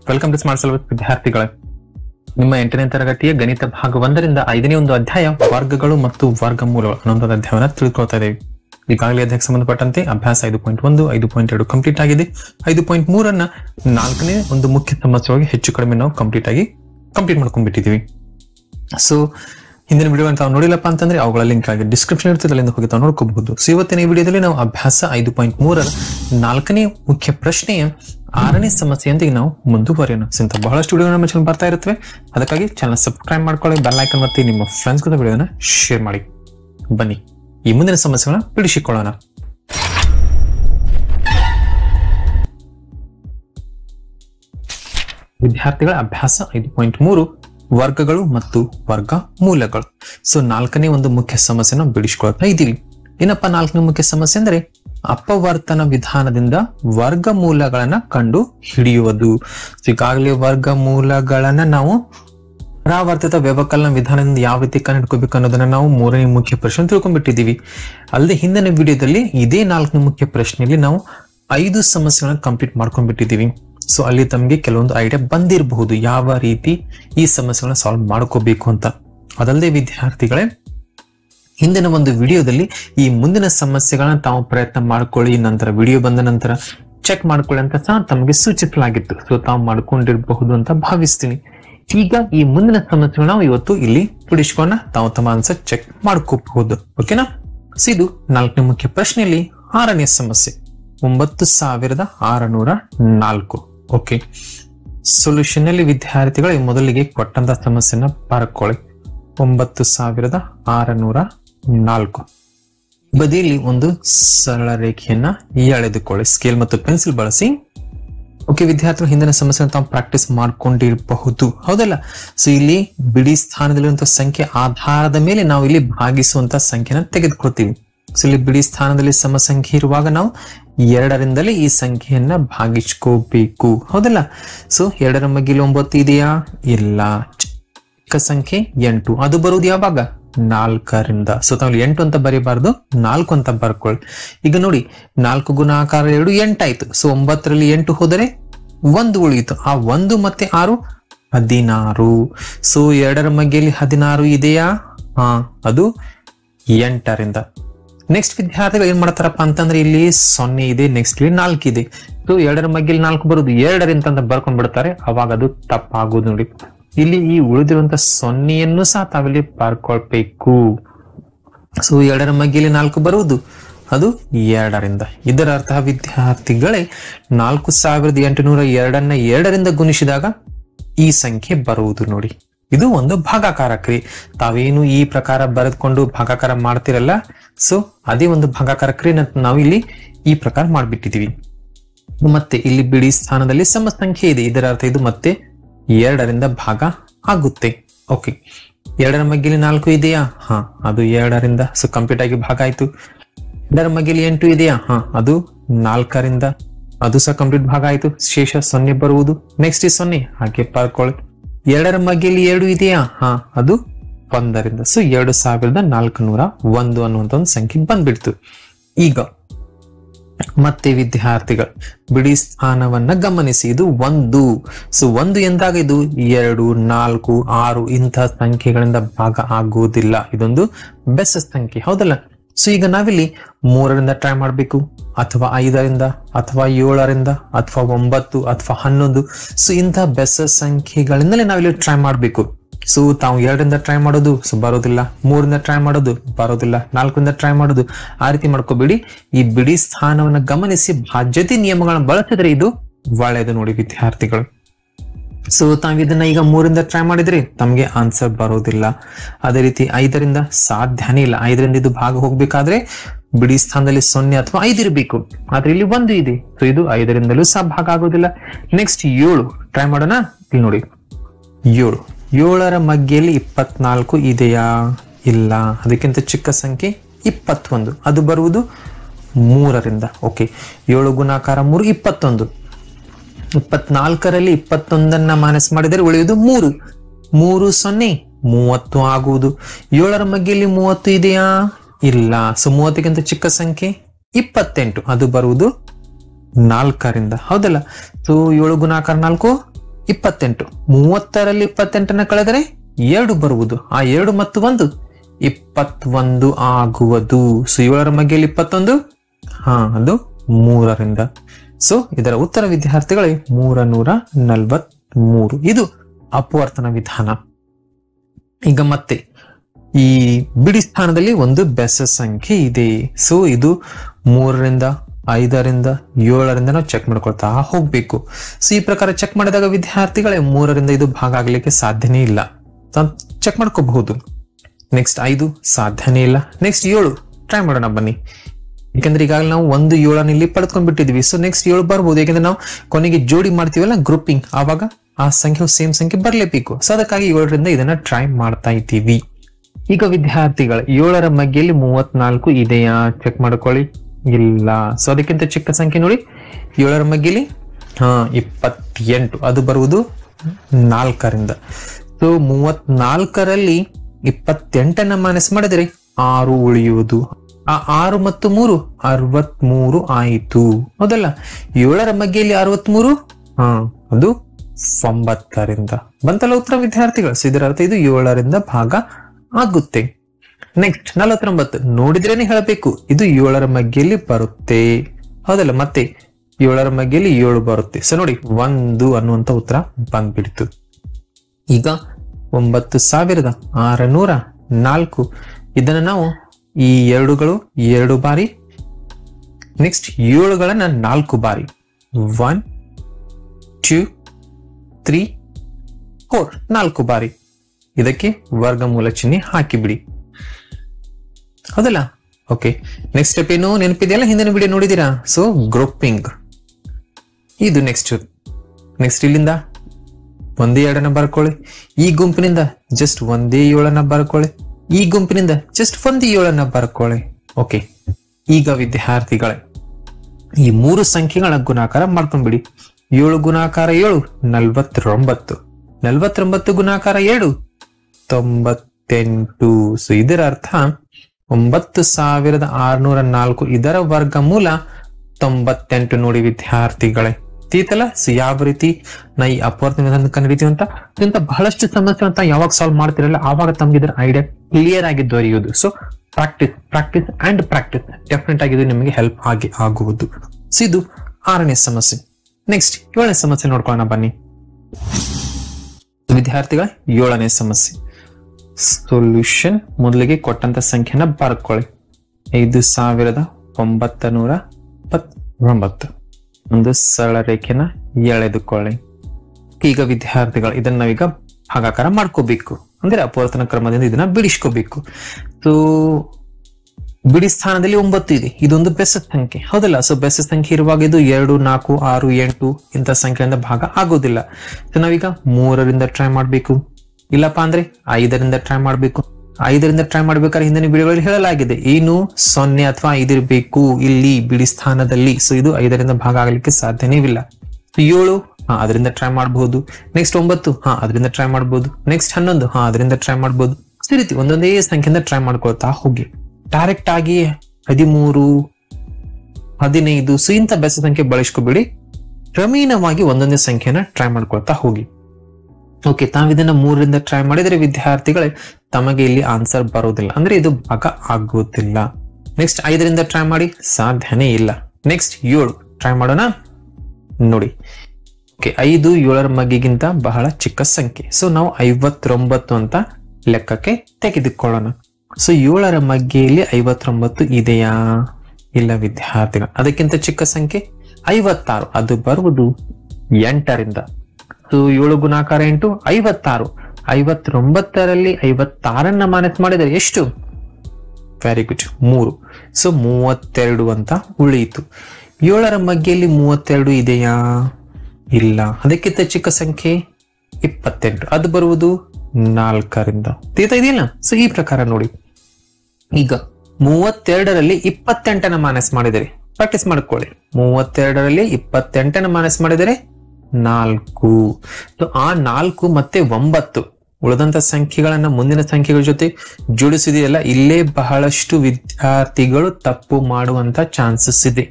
welcome to smart syllabus ವಿದ್ಯಾರ್ಥಿಗಳೇ ನಿಮ್ಮ ಎಂಟನೇ ತರಗತಿಯ ಗಣಿತ ಭಾಗ ಒಂದರಿಂದ ಐದನೇ ಒಂದು ಅಧ್ಯಾಯ ವರ್ಗಗಳು ಮತ್ತು ವರ್ಗಮೂಲಗಳು ಅನ್ನೋ ಅಧ್ಯಾಯವನ್ನು ತಿಳ್ಕೊಳ್ತಾ ಇದ್ದೇವೆ ಈಗಾಗಲೇ ಅದಕ್ಕೆ ಸಂಬಂಧಪಟ್ಟಂತೆ ಅಭ್ಯಾಸ ಐದು ಪಾಯಿಂಟ್ ಒಂದು ಐದು ಪಾಯಿಂಟ್ ಎರಡು ಕಂಪ್ಲೀಟ್ ಆಗಿದೆ ಐದು ಪಾಯಿಂಟ್ ಮೂರನ್ನ ನಾಲ್ಕನೇ ಒಂದು ಮುಖ್ಯ ಸಮಸ್ಯೆಯೊಳಗೆ ಹೆಚ್ಚು ಕಡಿಮೆ ನಾವು ಕಂಪ್ಲೀಟ್ ಆಗಿ ಕಂಪ್ಲೀಟ್ ಮಾಡ್ಕೊಂಡ್ಬಿಟ್ಟಿದೀವಿ ಸೊ ಹಿಂದಿನ ವಿಡಿಯೋ ತಾವು ನೋಡಿಲ್ಲಪ್ಪ ಅಂತಂದ್ರೆ ಅವುಗಳ ಲಿಂಕ್ ಆಗಿ ಡಿಸ್ಕ್ರಿಪ್ಷನ್ ಇರ್ತದೆ ಅಲ್ಲಿಂದ ಹೋಗಿ ತಾವು ನೋಡ್ಕೋಬಹುದು ಸೊ ಇವತ್ತಿನ ಈ ವಿಡಿಯೋದಲ್ಲಿ ನಾವು ಅಭ್ಯಾಸ ಐದು ಪಾಯಿಂಟ್ ಮೂರರ ನಾಲ್ಕನೇ ಮುಖ್ಯ ಪ್ರಶ್ನೆಯ ಆರನೇ ಸಮಸ್ಯೆಯೊಂದಿಗೆ ನಾವು ಮುಂದುವರಿಯೋಣ ಸೊ ಇಂಥ ಬಹಳಷ್ಟು ವಿಡಿಯೋ ನಮ್ಮ ಚಾನಲ್ ಬರ್ತಾ ಇರುತ್ತವೆ ಅದಕ್ಕಾಗಿ ಚಾನಲ್ ಸಬ್ಸ್ಕ್ರೈಬ್ ಮಾಡ್ಕೊಳ್ಳಿ ಬೆಲ್ ಐಕನ್ ಮತ್ತೆ ನಿಮ್ಮ ಫ್ರೆಂಡ್ಸ್ ಜೊತೆ ವಿಡಿಯೋನ ಶೇರ್ ಮಾಡಿ ಬನ್ನಿ ಈ ಮುಂದಿನ ಸಮಸ್ಯೆಗಳನ್ನ ಬಿಡಿಸಿಕೊಳ್ಳೋಣ ವಿದ್ಯಾರ್ಥಿಗಳ ಅಭ್ಯಾಸ ಐದು ಪಾಯಿಂಟ್ ಮೂರು ವರ್ಗಗಳು ಮತ್ತು ವರ್ಗ ಮೂಲಗಳು ಸೊ ನಾಲ್ಕನೇ ಒಂದು ಮುಖ್ಯ ಸಮಸ್ಯೆನ ಬಿಡಿಸ್ಕೊಳ್ತಾ ಇದ್ದೀವಿ ಏನಪ್ಪ ನಾಲ್ಕನೇ ಮುಖ್ಯ ಸಮಸ್ಯೆ ಅಂದ್ರೆ ಅಪವರ್ತನ ವಿಧಾನದಿಂದ ವರ್ಗ ಮೂಲಗಳನ್ನ ಕಂಡು ಹಿಡಿಯುವುದು So, ಈಗಾಗಲೇ ವರ್ಗ ಮೂಲಗಳನ್ನ ನಾವು ಪರಾವರ್ತಿತ ವ್ಯವಕಲನ ವಿಧಾನದಿಂದ ಯಾವ ರೀತಿ ಕಂಡುಹಿಡ್ಕೋಬೇಕು ಅನ್ನೋದನ್ನ ನಾವು ಮೂರನೇ ಮುಖ್ಯ ಪ್ರಶ್ನೆ ತಿಳ್ಕೊಂಡ್ಬಿಟ್ಟಿದೀವಿ ಅಲ್ಲದೆ ಹಿಂದಿನ ವಿಡಿಯೋದಲ್ಲಿ ಇದೇ ನಾಲ್ಕನೇ ಮುಖ್ಯ ಪ್ರಶ್ನೆಯಲ್ಲಿ ನಾವು ಐದು ಸಮಸ್ಯೆಗಳನ್ನ ಕಂಪ್ಲೀಟ್ ಮಾಡ್ಕೊಂಡ್ಬಿಟ್ಟಿದೀವಿ ಸೊ ಅಲ್ಲಿ ತಮಗೆ ಕೆಲವೊಂದು ಐಡಿಯಾ ಬಂದಿರಬಹುದು ಯಾವ ರೀತಿ ಈ ಸಮಸ್ಯೆಗಳನ್ನ ಸಾಲ್ವ್ ಮಾಡ್ಕೋಬೇಕು ಅಂತ ಅದಲ್ಲದೆ ವಿದ್ಯಾರ್ಥಿಗಳೇ ಹಿಂದಿನ ಒಂದು ವಿಡಿಯೋದಲ್ಲಿ ಈ ಮುಂದಿನ ಸಮಸ್ಯೆಗಳನ್ನ ತಾವು ಪ್ರಯತ್ನ ಮಾಡ್ಕೊಳ್ಳಿ ನಂತರ ವಿಡಿಯೋ ಬಂದ ನಂತರ ಚೆಕ್ ಮಾಡ್ಕೊಳ್ಳಿ ಅಂತ ಸಹ ತಮಗೆ ಸೂಚಿಸಲಾಗಿತ್ತು ಸೊ ತಾವು ಮಾಡ್ಕೊಂಡಿರಬಹುದು ಅಂತ ಭಾವಿಸ್ತೀನಿ ಈಗ ಈ ಮುಂದಿನ ಸಮಸ್ಯೆಗಳನ್ನ ನಾವು ಇವತ್ತು ಇಲ್ಲಿ ಬಿಡಿಸ್ಕೊಂಡ ತಾವು ತಮ್ಮ ಆನ್ಸರ್ ಚೆಕ್ ಮಾಡ್ಕೋಬಹುದು ಓಕೆನಾ ಸೊ ಇದು ನಾಲ್ಕನೇ ಮುಖ್ಯ ಪ್ರಶ್ನೆಯಲ್ಲಿ ಆರನೇ ಸಮಸ್ಯೆ ಒಂಬತ್ತು ಸಾವಿರದ ಆರುನೂರ ನಾಲ್ಕು ಓಕೆ ಸೊಲ್ಯೂಷನ್ ಅಲ್ಲಿ ವಿದ್ಯಾರ್ಥಿಗಳು ಮೊದಲಿಗೆ ಕೊಟ್ಟಂತ ಸಮಸ್ಯೆನ ಬರ್ಕೊಳ್ಳಿ ಒಂಬತ್ತು ಸಾವಿರದ ಆರುನೂರ ನಾಲ್ಕು ಬದಿಯಲ್ಲಿ ಒಂದು ಸರಳ ರೇಖೆಯನ್ನ ಎಳೆದುಕೊಳ್ಳಿ ಸ್ಕೇಲ್ ಮತ್ತು ಪೆನ್ಸಿಲ್ ಬಳಸಿ ಓಕೆ ವಿದ್ಯಾರ್ಥಿಗಳು ಹಿಂದಿನ ಸಮಸ್ಯೆ ತಾವು ಪ್ರಾಕ್ಟೀಸ್ ಮಾಡ್ಕೊಂಡಿರಬಹುದು ಹೌದಲ್ಲ ಸೊ ಇಲ್ಲಿ ಬಿಡಿ ಸ್ಥಾನದಲ್ಲಿರುವಂತಹ ಸಂಖ್ಯೆ ಆಧಾರದ ಮೇಲೆ ನಾವು ಇಲ್ಲಿ ಭಾಗಿಸುವಂತ ಸಂಖ್ಯೆನ ತೆಗೆದುಕೊಳ್ತೀವಿ ಸೊ ಇಲ್ಲಿ ಬಿಡಿ ಸ್ಥಾನದಲ್ಲಿ ಸಮ ಸಂಖ್ಯೆ ಇರುವಾಗ ನಾವು ಎರಡರಿಂದಲೇ ಈ ಸಂಖ್ಯೆಯನ್ನ ಭಾಗಿಸ್ಕೋಬೇಕು ಹೌದಲ್ಲ ಸೊ ಎರಡರ ಮಗ್ಗಿಲಿ ಒಂಬತ್ತು ಇದೆಯಾ ಇಲ್ಲ ಚಿಕ್ಕ ಸಂಖ್ಯೆ ಎಂಟು ಅದು ಬರುವುದು ಯಾವಾಗ ನಾಲ್ಕರಿಂದ ಸೊ ತಾವು ಎಂಟು ಅಂತ ಬರೀಬಾರ್ದು ನಾಲ್ಕು ಅಂತ ಬರ್ಕೊಳ್ಳಿ ಈಗ ನೋಡಿ ನಾಲ್ಕು ಗುಣಾಕಾರ ಎರಡು ಎಂಟಾಯ್ತು ಸೊ ಒಂಬತ್ತರಲ್ಲಿ ಎಂಟು ಹೋದರೆ ಒಂದು ಉಳಿಯಿತು ಆ ಒಂದು ಮತ್ತೆ ಆರು ಹದಿನಾರು ಸೊ ಎರಡರ ಮಗ್ಗೆಯಲ್ಲಿ ಹದಿನಾರು ಇದೆಯಾ ಹಾ ಅದು ಎಂಟರಿಂದ ನೆಕ್ಸ್ಟ್ ವಿದ್ಯಾರ್ಥಿಗಳು ಏನ್ ಮಾಡ್ತಾರಪ್ಪ ಅಂತಂದ್ರೆ ಇಲ್ಲಿ ಸೊನ್ನೆ ಇದೆ ನೆಕ್ಸ್ಟ್ ಇಲ್ಲಿ ನಾಲ್ಕು ಇದೆ ಸೊ ಎರಡರ ಮಗ್ಗೆಯಲ್ಲಿ ನಾಲ್ಕು ಬರುದು ಎರಡರಿಂದ ಅಂತ ಬರ್ಕೊಂಡ್ ಬಿಡ್ತಾರೆ ಅವಾಗ ಅದು ತಪ್ಪಾಗೋದು ನೋಡಿ ಇಲ್ಲಿ ಈ ಉಳಿದಿರುವಂತ ಸೊನ್ನೆಯನ್ನು ಸಹ ತಾವಿಲ್ಲಿ ಬರ್ಕೊಳ್ಬೇಕು ಸೊ ಎರಡರ ಮಗ್ಗಿಯಲ್ಲಿ ನಾಲ್ಕು ಬರುವುದು ಅದು ಎರಡರಿಂದ ಇದರ ಅರ್ಥ ವಿದ್ಯಾರ್ಥಿಗಳೇ ನಾಲ್ಕು ಸಾವಿರದ ಎಂಟುನೂರ ಎರಡನ್ನ ಎರಡರಿಂದ ಗುಣಿಸಿದಾಗ ಈ ಸಂಖ್ಯೆ ಬರುವುದು ನೋಡಿ ಇದು ಒಂದು ಭಾಗಾಕಾರ ಕ್ರಿಯೆ ತಾವೇನು ಈ ಪ್ರಕಾರ ಬರೆದುಕೊಂಡು ಭಾಗಾಕಾರ ಮಾಡ್ತಿರಲ್ಲ ಸೊ ಅದೇ ಒಂದು ಭಾಗಾಕಾರ ಕ್ರಿಯೆ ನಾವು ಇಲ್ಲಿ ಈ ಪ್ರಕಾರ ಮಾಡ್ಬಿಟ್ಟಿದೀವಿ ಮತ್ತೆ ಇಲ್ಲಿ ಬಿಡಿ ಸ್ಥಾನದಲ್ಲಿ ಸಮ ಸಂಖ್ಯೆ ಇದೆ ಇದರ ಅರ್ಥ ಇದು ಮತ್ತೆ ಎರಡರಿಂದ ಭಾಗ ಆಗುತ್ತೆ ಓಕೆ ಎರಡರ ಮಗ್ಗಿಲಿ ನಾಲ್ಕು ಇದೆಯಾ ಹಾ ಅದು ಎರಡರಿಂದ ಸೊ ಕಂಪ್ಲೀಟ್ ಆಗಿ ಭಾಗ ಆಯ್ತು ಎರಡರ ಮಗ್ಗಿಲಿ ಎಂಟು ಇದೆಯಾ ಹಾ ಅದು ನಾಲ್ಕರಿಂದ ಅದು ಸಹ ಕಂಪ್ಲೀಟ್ ಭಾಗ ಆಯ್ತು ಶೇಷ ಸೊನ್ನೆ ಬರುವುದು ನೆಕ್ಸ್ಟ್ ಈ ಸೊನ್ನೆ ಹಾಗೆ ಬರ್ಕೊಳ್ಳಿ ಎರಡರ ಮಗ್ಗಿಲಿ ಎರಡು ಇದೆಯಾ ಹಾ ಅದು ಒಂದರಿಂದ ಸೊ ಎರಡು ಸಾವಿರದ ನಾಲ್ಕುನೂರ ಒಂದು ಅನ್ನುವಂತ ಒಂದು ಸಂಖ್ಯೆ ಬಂದ್ಬಿಡ್ತು ಈಗ ಮತ್ತೆ ವಿದ್ಯಾರ್ಥಿಗಳು ಬಿಡಿ ಸ್ಥಾನವನ್ನ ಗಮನಿಸಿ ಇದು ಒಂದು ಸೊ ಒಂದು ಎಂದಾಗ ಇದು ಎರಡು ನಾಲ್ಕು ಆರು ಇಂತಹ ಸಂಖ್ಯೆಗಳಿಂದ ಭಾಗ ಆಗುವುದಿಲ್ಲ ಇದೊಂದು ಬೆಸ ಸಂಖ್ಯೆ ಹೌದಲ್ಲ ಸೊ ಈಗ ನಾವಿಲ್ಲಿ ಮೂರರಿಂದ ಟ್ರೈ ಮಾಡಬೇಕು ಅಥವಾ ಐದರಿಂದ ಅಥವಾ ಏಳರಿಂದ ಅಥವಾ ಒಂಬತ್ತು ಅಥವಾ ಹನ್ನೊಂದು ಸೊ ಇಂತಹ ಬೆಸ ಸಂಖ್ಯೆಗಳಿಂದಲೇ ನಾವಿಲ್ಲಿ ಟ್ರೈ ಮಾಡಬೇಕು ಸೊ ತಾವು ಎರಡರಿಂದ ಟ್ರೈ ಮಾಡೋದು ಸೊ ಬರೋದಿಲ್ಲ ಮೂರರಿಂದ ಟ್ರೈ ಮಾಡೋದು ಬರೋದಿಲ್ಲ ನಾಲ್ಕರಿಂದ ಟ್ರೈ ಮಾಡೋದು ಆ ರೀತಿ ಮಾಡ್ಕೋಬೇಡಿ ಈ ಬಿಡಿ ಸ್ಥಾನವನ್ನ ಗಮನಿಸಿ ಬಾಧ್ಯತೆ ನಿಯಮಗಳನ್ನ ಬಳಸಿದ್ರೆ ಇದು ಒಳ್ಳೆಯದು ನೋಡಿ ವಿದ್ಯಾರ್ಥಿಗಳು ಸೊ ತಾವು ಇದನ್ನ ಈಗ ಮೂರಿಂದ ಟ್ರೈ ಮಾಡಿದ್ರಿ ತಮಗೆ ಆನ್ಸರ್ ಬರೋದಿಲ್ಲ ಅದೇ ರೀತಿ ಐದರಿಂದ ಸಾಧ್ಯನೇ ಇಲ್ಲ ಐದರಿಂದ ಇದು ಭಾಗ ಹೋಗ್ಬೇಕಾದ್ರೆ ಬಿಡಿ ಸ್ಥಾನದಲ್ಲಿ ಸೊನ್ನೆ ಅಥವಾ ಐದು ಇರಬೇಕು ಆದ್ರೆ ಇಲ್ಲಿ ಒಂದು ಇದೆ ಸೊ ಇದು ಐದರಿಂದಲೂ ಸಹ ಭಾಗ ಆಗೋದಿಲ್ಲ ನೆಕ್ಸ್ಟ್ ಏಳು ಟ್ರೈ ಮಾಡೋಣ ಇಲ್ಲಿ ನೋಡಿ ಏಳು ಏಳರ ಮಗ್ಗೆಯಲ್ಲಿ ಇಪ್ಪತ್ನಾಲ್ಕು ಇದೆಯಾ ಇಲ್ಲ ಅದಕ್ಕಿಂತ ಚಿಕ್ಕ ಸಂಖ್ಯೆ ಇಪ್ಪತ್ತೊಂದು ಅದು ಬರುವುದು ಮೂರರಿಂದ ಓಕೆ ಏಳು ಗುಣಾಕಾರ ಮೂರು ಇಪ್ಪತ್ತೊಂದು ಇಪ್ಪತ್ನಾಲ್ಕರಲ್ಲಿ ಇಪ್ಪತ್ತೊಂದನ್ನ ಮೈನಸ್ ಮಾಡಿದರೆ ಉಳಿಯುವುದು ಮೂರು ಮೂರು ಸೊನ್ನೆ ಮೂವತ್ತು ಆಗುವುದು ಏಳರ ಮಗ್ಗೆಯಲ್ಲಿ ಮೂವತ್ತು ಇದೆಯಾ ಇಲ್ಲ ಸೊ ಮೂವತ್ತಕ್ಕಿಂತ ಚಿಕ್ಕ ಸಂಖ್ಯೆ ಇಪ್ಪತ್ತೆಂಟು ಅದು ಬರುವುದು ನಾಲ್ಕರಿಂದ ಹೌದಲ್ಲ ಸೊ ಏಳು ಗುಣಾಕಾರ ನಾಲ್ಕು ಇಪ್ಪತ್ತೆಂಟು ಮೂವತ್ತರಲ್ಲಿ ಇಪ್ಪತ್ತೆಂಟನ್ನ ಕಳೆದರೆ ಎರಡು ಬರುವುದು ಆ ಎರಡು ಮತ್ತು ಒಂದು ಇಪ್ಪತ್ತೊಂದು ಆಗುವುದು ಸೊ ಏಳರ ಮಗ್ಗೆಯಲ್ಲಿ ಇಪ್ಪತ್ತೊಂದು ಹಾ ಅದು ಮೂರರಿಂದ ಸೊ ಇದರ ಉತ್ತರ ವಿದ್ಯಾರ್ಥಿಗಳೇ ಮೂರ ನೂರ ನಲ್ವತ್ ಮೂರು ಇದು ಅಪವರ್ತನ ವಿಧಾನ ಈಗ ಮತ್ತೆ ಈ ಬಿಡಿ ಸ್ಥಾನದಲ್ಲಿ ಒಂದು ಬೆಸ ಸಂಖ್ಯೆ ಇದೆ ಸೊ ಇದು ಮೂರರಿಂದ ಐದರಿಂದ ಏಳರಿಂದ ನಾವು ಚೆಕ್ ಮಾಡ್ಕೊಳ್ತಾ ಹೋಗ್ಬೇಕು ಸೊ ಈ ಪ್ರಕಾರ ಚೆಕ್ ಮಾಡಿದಾಗ ವಿದ್ಯಾರ್ಥಿಗಳೇ ಮೂರರಿಂದ ಇದು ಭಾಗ ಆಗ್ಲಿಕ್ಕೆ ಸಾಧ್ಯನೇ ಇಲ್ಲ ಚೆಕ್ ಮಾಡ್ಕೋಬಹುದು ನೆಕ್ಸ್ಟ್ ಐದು ಸಾಧ್ಯನೇ ಇಲ್ಲ ನೆಕ್ಸ್ಟ್ ಏಳು ಟ್ರೈ ಮಾಡೋಣ ಬನ್ನಿ ಯಾಕಂದ್ರೆ ಈಗಾಗಲೇ ನಾವು ಒಂದು ಏಳನ್ನ ಇಲ್ಲಿ ಪಡೆದ್ಕೊಂಡ್ ಬಿಟ್ಟಿದ್ವಿ ಸೊ ನೆಕ್ಸ್ಟ್ ಏಳು ಬರ್ಬೋದು ಯಾಕಂದ್ರೆ ನಾವು ಕೊನೆಗೆ ಜೋಡಿ ಮಾಡ್ತೀವಲ್ಲ ಗ್ರೂಪಿಂಗ್ ಆವಾಗ ಆ ಸಂಖ್ಯೆ ಸೇಮ್ ಸಂಖ್ಯೆ ಬರ್ಲೇಬೇಕು ಸೊ ಅದಕ್ಕಾಗಿ ಏಳರಿಂದ ಇದನ್ನ ಟ್ರೈ ಮಾಡ್ತಾ ಇದ್ದೀವಿ ಈಗ ವಿದ್ಯಾರ್ಥಿಗಳ ಏಳರ ಮಗ್ಗೆಯಲ್ಲಿ ಮೂವತ್ನಾಲ್ಕು ಇದೆಯಾ ಚೆಕ್ ಮಾಡ್ಕೊಳ್ಳಿ ಇಲ್ಲ ಸೊ ಅದಕ್ಕಿಂತ ಚಿಕ್ಕ ಸಂಖ್ಯೆ ನೋಡಿ ಏಳರ ಮಗ್ಗೆಯಲ್ಲಿ ಹಾ ಇಪ್ಪತ್ತೆಂಟು ಅದು ಬರುವುದು ನಾಲ್ಕರಿಂದ ಸೊ ಮೂವತ್ನಾಲ್ಕರಲ್ಲಿ ಇಪ್ಪತ್ತೆಂಟನ್ನ ಮೈನಸ್ ಮಾಡಿದರೆ ಆರು ಉಳಿಯುವುದು ಆ ಆರು ಮತ್ತು ಮೂರು ಅರವತ್ಮೂರು ಆಯಿತು ಹೌದಲ್ಲ ಏಳರ ಮಗ್ಗೆಯಲ್ಲಿ ಅರವತ್ಮೂರು ಹಾ ಅದು ಒಂಬತ್ತರಿಂದ ಬಂತಲ್ಲ ಉತ್ತರ ವಿದ್ಯಾರ್ಥಿಗಳು ಸೊ ಇದರ ಅರ್ಥ ಇದು ಏಳರಿಂದ ಭಾಗ ಆಗುತ್ತೆ ನೆಕ್ಸ್ಟ್ ನಲವತ್ತೊಂಬತ್ತು ನೋಡಿದ್ರೇನೆ ಹೇಳಬೇಕು ಇದು ಏಳರ ಮಗ್ಗೆಯಲ್ಲಿ ಬರುತ್ತೆ ಹೌದಲ್ಲ ಮತ್ತೆ ಏಳರ ಮಗ್ಗೆಯಲ್ಲಿ ಏಳು ಬರುತ್ತೆ ಸೊ ನೋಡಿ ಒಂದು ಅನ್ನುವಂತ ಉತ್ತರ ಬಂದ್ಬಿಡ್ತು ಈಗ ಒಂಬತ್ತು ಸಾವಿರದ ಆರುನೂರ ನಾಲ್ಕು ಇದನ್ನ ನಾವು ಈ ಎರಡುಗಳು ಎರಡು ಬಾರಿ ನೆಕ್ಸ್ಟ್ ಏಳುಗಳನ್ನ ನಾಲ್ಕು ಬಾರಿ ಒನ್ ಟೂ ತ್ರೀ ಫೋರ್ ನಾಲ್ಕು ಬಾರಿ ಇದಕ್ಕೆ ವರ್ಗಮೂಲ ಚಿಹ್ನೆ ಹಾಕಿಬಿಡಿ ಹೌದಲ್ಲ ಓಕೆ ನೆಕ್ಸ್ಟ್ ಸ್ಟೆಪ್ ಏನು ನೆನಪಿದೆಯಲ್ಲ ಹಿಂದಿನ ವಿಡಿಯೋ ನೋಡಿದೀರಾ ಸೊ ಗ್ರೂಪಿಂಗ್ ಇದು ನೆಕ್ಸ್ಟ್ ನೆಕ್ಸ್ಟ್ ಇಲ್ಲಿಂದ ಒಂದೇ ಎರಡನ್ನ ಬರ್ಕೊಳ್ಳಿ ಈ ಗುಂಪಿನಿಂದ ಜಸ್ಟ್ ಒಂದೇ ಏಳನ್ನ ಬರ್ಕೊಳ್ಳಿ ಈ ಗುಂಪಿನಿಂದ ಜಸ್ಟ್ ಒಂದೇ ಏಳನ್ನ ಬರ್ಕೊಳ್ಳಿ ಓಕೆ ಈಗ ವಿದ್ಯಾರ್ಥಿಗಳೇ ಈ ಮೂರು ಸಂಖ್ಯೆಗಳ ಗುಣಾಕಾರ ಮಾಡ್ಕೊಂಡ್ಬಿಡಿ ಏಳು ಗುಣಾಕಾರ ಏಳು ನಲ್ವತ್ತೊಂಬತ್ತು ನಲ್ವತ್ತೊಂಬತ್ತು ಗುಣಾಕಾರ ಏಳು ತೊಂಬತ್ತೆಂಟು ಸೊ ಇದರ ಅರ್ಥ ಒಂಬತ್ತು ಸಾವಿರದ ಆರ್ನೂರ ನಾಲ್ಕು ಇದರ ವರ್ಗಮೂಲ ತೊಂಬತ್ತೆಂಟು ನೋಡಿ ವಿದ್ಯಾರ್ಥಿಗಳೇ ತೀತಲ್ಲ ಸೊ ಯಾವ ರೀತಿ ನಾ ಈ ಅಪವರ್ತನ ವಿಧಾನ ಕಂಡಿಡಿತೀವಿ ಅಂತ ಇಂತ ಬಹಳಷ್ಟು ಸಮಸ್ಯೆ ಅಂತ ಯಾವಾಗ ಸಾಲ್ವ್ ಮಾಡ್ತಿರಲ್ಲ ಆವಾಗ ತಮ್ಗೆ ಇದರ ಐಡಿಯಾ ಕ್ಲಿಯರ್ ಆಗಿ ದೊರೆಯುವುದು so practice practice and practice definite ಆಗಿ ಇದು ನಿಮಗೆ ಹೆಲ್ಪ್ ಆಗಿ ಆಗುವುದು ಸೊ ಇದು ಆರನೇ ಸಮಸ್ಯೆ ನೆಕ್ಸ್ಟ್ ಏಳನೇ ಸಮಸ್ಯೆ ನೋಡ್ಕೊಳ್ಳೋಣ ಬನ್ನಿ ವಿದ್ಯಾರ್ಥಿಗಳ ಏಳನೇ ಸಮಸ್ಯೆ ಸೊಲ್ಯೂಷನ್ ಮೊದಲಿಗೆ ಕೊಟ್ಟಂತ ಸಂಖ್ಯೆನ ಬರ್ಕೊಳ್ಳಿ ಐದು ಸಾವಿರದ ಒಂಬತ್ತ ನೂರ ಇಪ್ಪತ್ತೊಂಬತ್ತು ಒಂದು ಸರಳ ರೇಖೆನ ಎಳೆದುಕೊಳ್ಳಿ ಈಗ ವಿದ್ಯಾರ್ಥಿಗಳು ಇದನ್ನ ನಾವೀಗ ಭಾಗಾಕಾರ ಮಾಡ್ಕೋಬೇಕು ಅಂದ್ರೆ ಅಪವರ್ತನ ಕ್ರಮದಿಂದ ಇದನ್ನ ಬಿಡಿಸ್ಕೋಬೇಕು ಸೊ ಬಿಡಿ ಸ್ಥಾನದಲ್ಲಿ ಒಂಬತ್ತು ಇದೆ ಇದೊಂದು ಬೆಸ ಸಂಖ್ಯೆ ಹೌದಲ್ಲ ಸೊ ಬೆಸ ಸಂಖ್ಯೆ ಇರುವಾಗ ಇದು ಎರಡು ನಾಲ್ಕು ಆರು ಎಂಟು ಇಂಥ ಸಂಖ್ಯೆಯಿಂದ ಭಾಗ ಆಗೋದಿಲ್ಲ ಸೊ ನಾವೀಗ ಮೂರರಿಂದ ಟ್ರೈ ಮಾಡ್ಬೇಕು ಇಲ್ಲಪ್ಪ ಅಂದ್ರೆ ಐದರಿಂದ ಟ್ರೈ ಮಾಡ್ಬೇಕು ಐದರಿಂದ ಟ್ರೈ ಮಾಡ್ಬೇಕಾದ್ರೆ ಹಿಂದಿನ ವಿಡಿಯೋಗಳಲ್ಲಿ ಹೇಳಲಾಗಿದೆ ಏನು ಸೊನ್ನೆ ಅಥವಾ ಐದಿರಬೇಕು ಇಲ್ಲಿ ಬಿಡಿ ಸ್ಥಾನದಲ್ಲಿ ಸೊ ಇದು ಐದರಿಂದ ಭಾಗ ಆಗ್ಲಿಕ್ಕೆ ಸಾಧ್ಯನೇ ಇಲ್ಲ ಏಳು ಹಾ ಅದರಿಂದ ಟ್ರೈ ಮಾಡಬಹುದು ನೆಕ್ಸ್ಟ್ ಒಂಬತ್ತು ಹಾ ಅದರಿಂದ ಟ್ರೈ ಮಾಡಬಹುದು ನೆಕ್ಸ್ಟ್ ಹನ್ನೊಂದು ಹಾ ಅದರಿಂದ ಟ್ರೈ ಮಾಡಬಹುದು ಈ ರೀತಿ ಒಂದೊಂದೇ ಸಂಖ್ಯೆಯಿಂದ ಟ್ರೈ ಮಾಡ್ಕೊಳ್ತಾ ಹೋಗಿ ಡೈರೆಕ್ಟ್ ಆಗಿ ಹದಿಮೂರು ಹದಿನೈದು ಸೊ ಇಂಥ ಬೆಸ ಸಂಖ್ಯೆ ಬಳಸ್ಕೊಬೇಡಿ ಕ್ರಮೇಣವಾಗಿ ಒಂದೊಂದೇ ಸಂಖ್ಯೆನ ಟ್ರೈ ಮಾಡ್ಕೊಳ್ತಾ ಹೋಗಿ ಓಕೆ ತಾವಿದನ್ನ ಮೂರರಿಂದ ಟ್ರೈ ಮಾಡಿದ್ರೆ ವಿದ್ಯಾರ್ಥಿಗಳೇ ತಮಗೆ ಇಲ್ಲಿ ಆನ್ಸರ್ ಬರೋದಿಲ್ಲ ಅಂದ್ರೆ ಇದು ಭಾಗ ಆಗುತ್ತಿಲ್ಲ ನೆಕ್ಸ್ಟ್ ಐದರಿಂದ ಟ್ರೈ ಮಾಡಿ ಸಾಧ್ಯನೇ ಇಲ್ಲ ನೆಕ್ಸ್ಟ್ ಏಳು ಟ್ರೈ ಮಾಡೋಣ ನೋಡಿ ಓಕೆ ಐದು ಏಳರ ಮಗ್ಗಿಗಿಂತ ಬಹಳ ಚಿಕ್ಕ ಸಂಖ್ಯೆ ಸೊ ನಾವು ಐವತ್ತೊಂಬತ್ತು ಅಂತ ಲೆಕ್ಕಕ್ಕೆ ತೆಗೆದುಕೊಳ್ಳೋಣ ಸೊ ಏಳರ ಮಗ್ಗೆಯಲ್ಲಿ ಐವತ್ತೊಂಬತ್ತು ಇದೆಯಾ ಇಲ್ಲ ವಿದ್ಯಾರ್ಥಿಗಳು ಅದಕ್ಕಿಂತ ಚಿಕ್ಕ ಸಂಖ್ಯೆ ಐವತ್ತಾರು ಅದು ಬರುವುದು ಎಂಟರಿಂದ ಸೊ ಏಳು ಗುಣಾಕಾರ ಎಂಟು ಐವತ್ತಾರು ಐವತ್ತೊಂಬತ್ತರಲ್ಲಿ ಐವತ್ತಾರನ್ನ ಮೈನಸ್ ಮಾಡಿದರೆ ಎಷ್ಟು ವೆರಿ ಗುಡ್ ಮೂರು ಸೊ ಮೂವತ್ತೆರಡು ಅಂತ ಉಳಿಯಿತು ಏಳರ ಮಗ್ಗೆಯಲ್ಲಿ ಮೂವತ್ತೆರಡು ಇದೆಯಾ ಇಲ್ಲ ಅದಕ್ಕಿಂತ ಚಿಕ್ಕ ಸಂಖ್ಯೆ ಇಪ್ಪತ್ತೆಂಟು ಅದು ಬರುವುದು ನಾಲ್ಕರಿಂದ ತೀತ ಇದೆಯಲ್ಲ ಸೊ ಈ ಪ್ರಕಾರ ನೋಡಿ ಈಗ ಮೂವತ್ತೆರಡರಲ್ಲಿ ಇಪ್ಪತ್ತೆಂಟನ ಮೈನಸ್ ಮಾಡಿದರೆ ಪ್ರಾಕ್ಟೀಸ್ ಮಾಡ್ಕೊಳ್ಳಿ ಮೂವತ್ತೆರಡರಲ್ಲಿ ಇಪ್ಪತ್ತೆಂಟನ ಮೈನಸ್ ಮಾಡಿದರೆ ನಾಲ್ಕು So, ಆ ನಾಲ್ಕು ಮತ್ತೆ ಒಂಬತ್ತು ಉಳಿದಂತ ಸಂಖ್ಯೆಗಳನ್ನ ಮುಂದಿನ ಸಂಖ್ಯೆಗಳ ಜೊತೆ ಜೋಡಿಸಿದೆಯಲ್ಲ ಇಲ್ಲೇ ಬಹಳಷ್ಟು ವಿದ್ಯಾರ್ಥಿಗಳು ತಪ್ಪು ಮಾಡುವಂತ ಚಾನ್ಸಸ್ ಇದೆ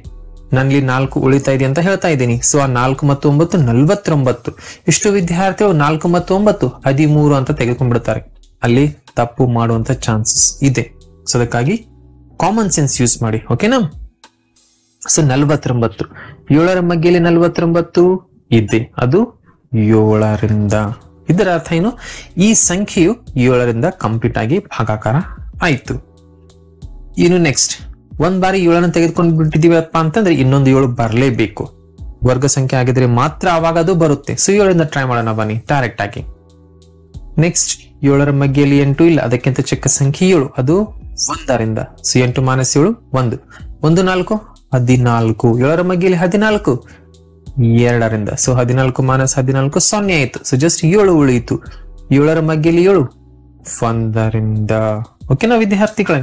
ನನ್ನಲ್ಲಿ ನಾಲ್ಕು ಉಳಿತಾ ಇದೆ ಅಂತ ಹೇಳ್ತಾ ಇದ್ದೀನಿ ಸೊ ಆ ನಾಲ್ಕು ಮತ್ತು ಒಂಬತ್ತು ನಲ್ವತ್ತೊಂಬತ್ತು ಇಷ್ಟು ವಿದ್ಯಾರ್ಥಿಗಳು ನಾಲ್ಕು ಮತ್ತು ಒಂಬತ್ತು ಹದಿಮೂರು ಅಂತ ತೆಗೆದುಕೊಂಡ್ಬಿಡ್ತಾರೆ ಅಲ್ಲಿ ತಪ್ಪು ಮಾಡುವಂತ ಚಾನ್ಸಸ್ ಇದೆ ಸೊ ಅದಕ್ಕಾಗಿ ಕಾಮನ್ ಸೆನ್ಸ್ ಯೂಸ್ ಮಾಡಿ ಓಕೆನಾ ಸೊ ನಲ್ವತ್ತೊಂಬತ್ತು ಏಳರ ಮಗ್ಗೆಯಲ್ಲಿ ನಲ್ವತ್ತೊಂಬತ್ತು ಇದೆ ಅದು ಏಳರಿಂದ ಇದರ ಅರ್ಥ ಏನು ಈ ಸಂಖ್ಯೆಯು ಏಳರಿಂದ ಕಂಪ್ಲೀಟ್ ಆಗಿ ಭಾಗಾಕಾರ ಆಯ್ತು ಇನ್ನು ನೆಕ್ಸ್ಟ್ ಒಂದ್ ಬಾರಿ ಏಳನ್ನು ತೆಗೆದುಕೊಂಡು ಬಿಟ್ಟಿದೀವಪ್ಪ ಅಂತಂದ್ರೆ ಇನ್ನೊಂದು ಏಳು ಬರಲೇಬೇಕು ವರ್ಗ ಸಂಖ್ಯೆ ಆಗಿದ್ರೆ ಮಾತ್ರ ಅವಾಗ ಅದು ಬರುತ್ತೆ ಸೊ ಏಳರಿಂದ ಟ್ರೈ ಮಾಡೋಣ ಬನ್ನಿ ಡೈರೆಕ್ಟ್ ಆಗಿ ನೆಕ್ಸ್ಟ್ ಏಳರ ಮಗ್ಗೆಯಲ್ಲಿ ಎಂಟು ಇಲ್ಲ ಅದಕ್ಕಿಂತ ಚಿಕ್ಕ ಸಂಖ್ಯೆ ಏಳು ಅದು ಒಂದರಿಂದ ಸೊ ಎಂಟು ಮಾನಸ್ ಏಳು ಒಂದು ಒಂದು ನಾಲ್ಕು ಹದಿನಾಲ್ಕು ಏಳರ ಮಗ್ಗೆಯಲ್ಲಿ ಹದಿನಾಲ್ಕು ಎರಡರಿಂದ ಸೊ ಹದಿನಾಲ್ಕು ಮಾನಸ್ ಹದಿನಾಲ್ಕು ಸೊನ್ನೆ ಆಯ್ತು ಸೊ ಜಸ್ಟ್ ಏಳು ಉಳಿಯಿತು ಏಳರ ಮಗ್ಗೆಯಲ್ಲಿ ಏಳು ಒಂದರಿಂದ ಓಕೆನಾ ವಿದ್ಯಾರ್ಥಿಗಳೇ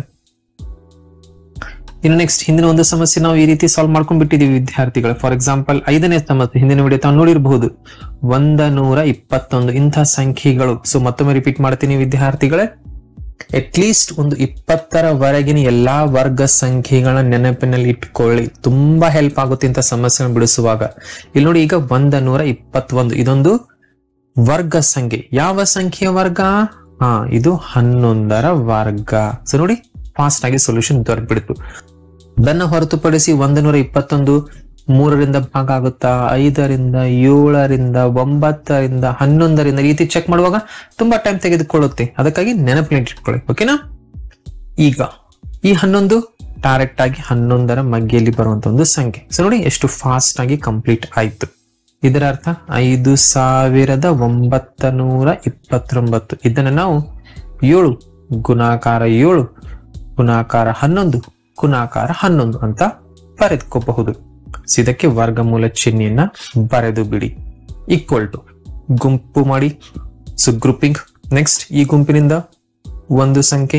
ಇನ್ನು ನೆಕ್ಸ್ಟ್ ಹಿಂದಿನ ಒಂದು ಸಮಸ್ಯೆ ನಾವು ಈ ರೀತಿ ಸಾಲ್ವ್ ಮಾಡ್ಕೊಂಡ್ ಬಿಟ್ಟಿದೀವಿ ವಿದ್ಯಾರ್ಥಿಗಳು ಫಾರ್ ಎಕ್ಸಾಂಪಲ್ ಐದನೇ ಸಮಸ್ಯೆ ಹಿಂದಿನ ವಿಡಿಯೋ ತಾವು ನೋಡಿರಬಹುದು ಒಂದ ನೂರ ಇಪ್ಪತ್ತೊಂದು ಇಂಥ ಸಂಖ್ಯೆಗಳು ಸೊ ಮತ್ತೊಮ್ಮೆ ರಿಪೀಟ್ ಮಾಡ್ತೀನಿ ವಿದ್ಯಾರ್ಥಿಗಳೇ ಅಟ್ ಲೀಸ್ಟ್ ಒಂದು ಇಪ್ಪತ್ತರವರೆಗಿನ ಎಲ್ಲಾ ವರ್ಗ ಸಂಖ್ಯೆಗಳನ್ನ ನೆನಪಿನಲ್ಲಿ ಇಟ್ಕೊಳ್ಳಿ ತುಂಬಾ ಹೆಲ್ಪ್ ಆಗುತ್ತೆ ಇಂಥ ಸಮಸ್ಯೆಗಳನ್ನು ಬಿಡಿಸುವಾಗ ಇಲ್ಲಿ ನೋಡಿ ಈಗ ಒಂದ ನೂರ ಇಪ್ಪತ್ತೊಂದು ಇದೊಂದು ವರ್ಗ ಸಂಖ್ಯೆ ಯಾವ ಸಂಖ್ಯೆಯ ವರ್ಗ ಹಾ ಇದು ಹನ್ನೊಂದರ ವರ್ಗ ಸೊ ನೋಡಿ ಫಾಸ್ಟ್ ಆಗಿ ಸೊಲ್ಯೂಷನ್ ದೊರೆಕ್ಬಿಡ್ತು ಅದನ್ನ ಹೊರತುಪಡಿಸಿ ಒಂದು ನೂರ ಇಪ್ಪತ್ತೊಂದು ಮೂರರಿಂದ ಭಾಗ ಆಗುತ್ತಾ ಐದರಿಂದ ಏಳರಿಂದ ಒಂಬತ್ತರಿಂದ ಹನ್ನೊಂದರಿಂದ ಈ ರೀತಿ ಚೆಕ್ ಮಾಡುವಾಗ ತುಂಬಾ ಟೈಮ್ ತೆಗೆದುಕೊಳ್ಳುತ್ತೆ ಅದಕ್ಕಾಗಿ ನೆನಪಿನಿಟ್ಕೊಳ್ಳಿ ಓಕೆನಾ ಈಗ ಈ ಹನ್ನೊಂದು ಡೈರೆಕ್ಟ್ ಆಗಿ ಹನ್ನೊಂದರ ಮಗ್ಗೆಯಲ್ಲಿ ಬರುವಂತ ಒಂದು ಸಂಖ್ಯೆ ಸೊ ನೋಡಿ ಎಷ್ಟು ಫಾಸ್ಟ್ ಆಗಿ ಕಂಪ್ಲೀಟ್ ಆಯ್ತು ಇದರ ಅರ್ಥ ಐದು ಸಾವಿರದ ಒಂಬತ್ತ ನೂರ ಇಪ್ಪತ್ತೊಂಬತ್ತು ಇದನ್ನ ನಾವು ಏಳು ಗುಣಾಕಾರ ಏಳು ಗುಣಾಕಾರ ಹನ್ನೊಂದು ಗುಣಾಕಾರ ಹನ್ನೊಂದು ಅಂತ ಬರೆದುಕೋಬಹುದು ಸೊ ಇದಕ್ಕೆ ವರ್ಗಮೂಲ ಚಿಹ್ನೆಯನ್ನ ಬರೆದು ಬಿಡಿ ಈಕ್ವಲ್ ಟು ಗುಂಪು ಮಾಡಿ ಸೊ ಗ್ರೂಪಿಂಗ್ ನೆಕ್ಸ್ಟ್ ಈ ಗುಂಪಿನಿಂದ ಒಂದು ಸಂಖ್ಯೆ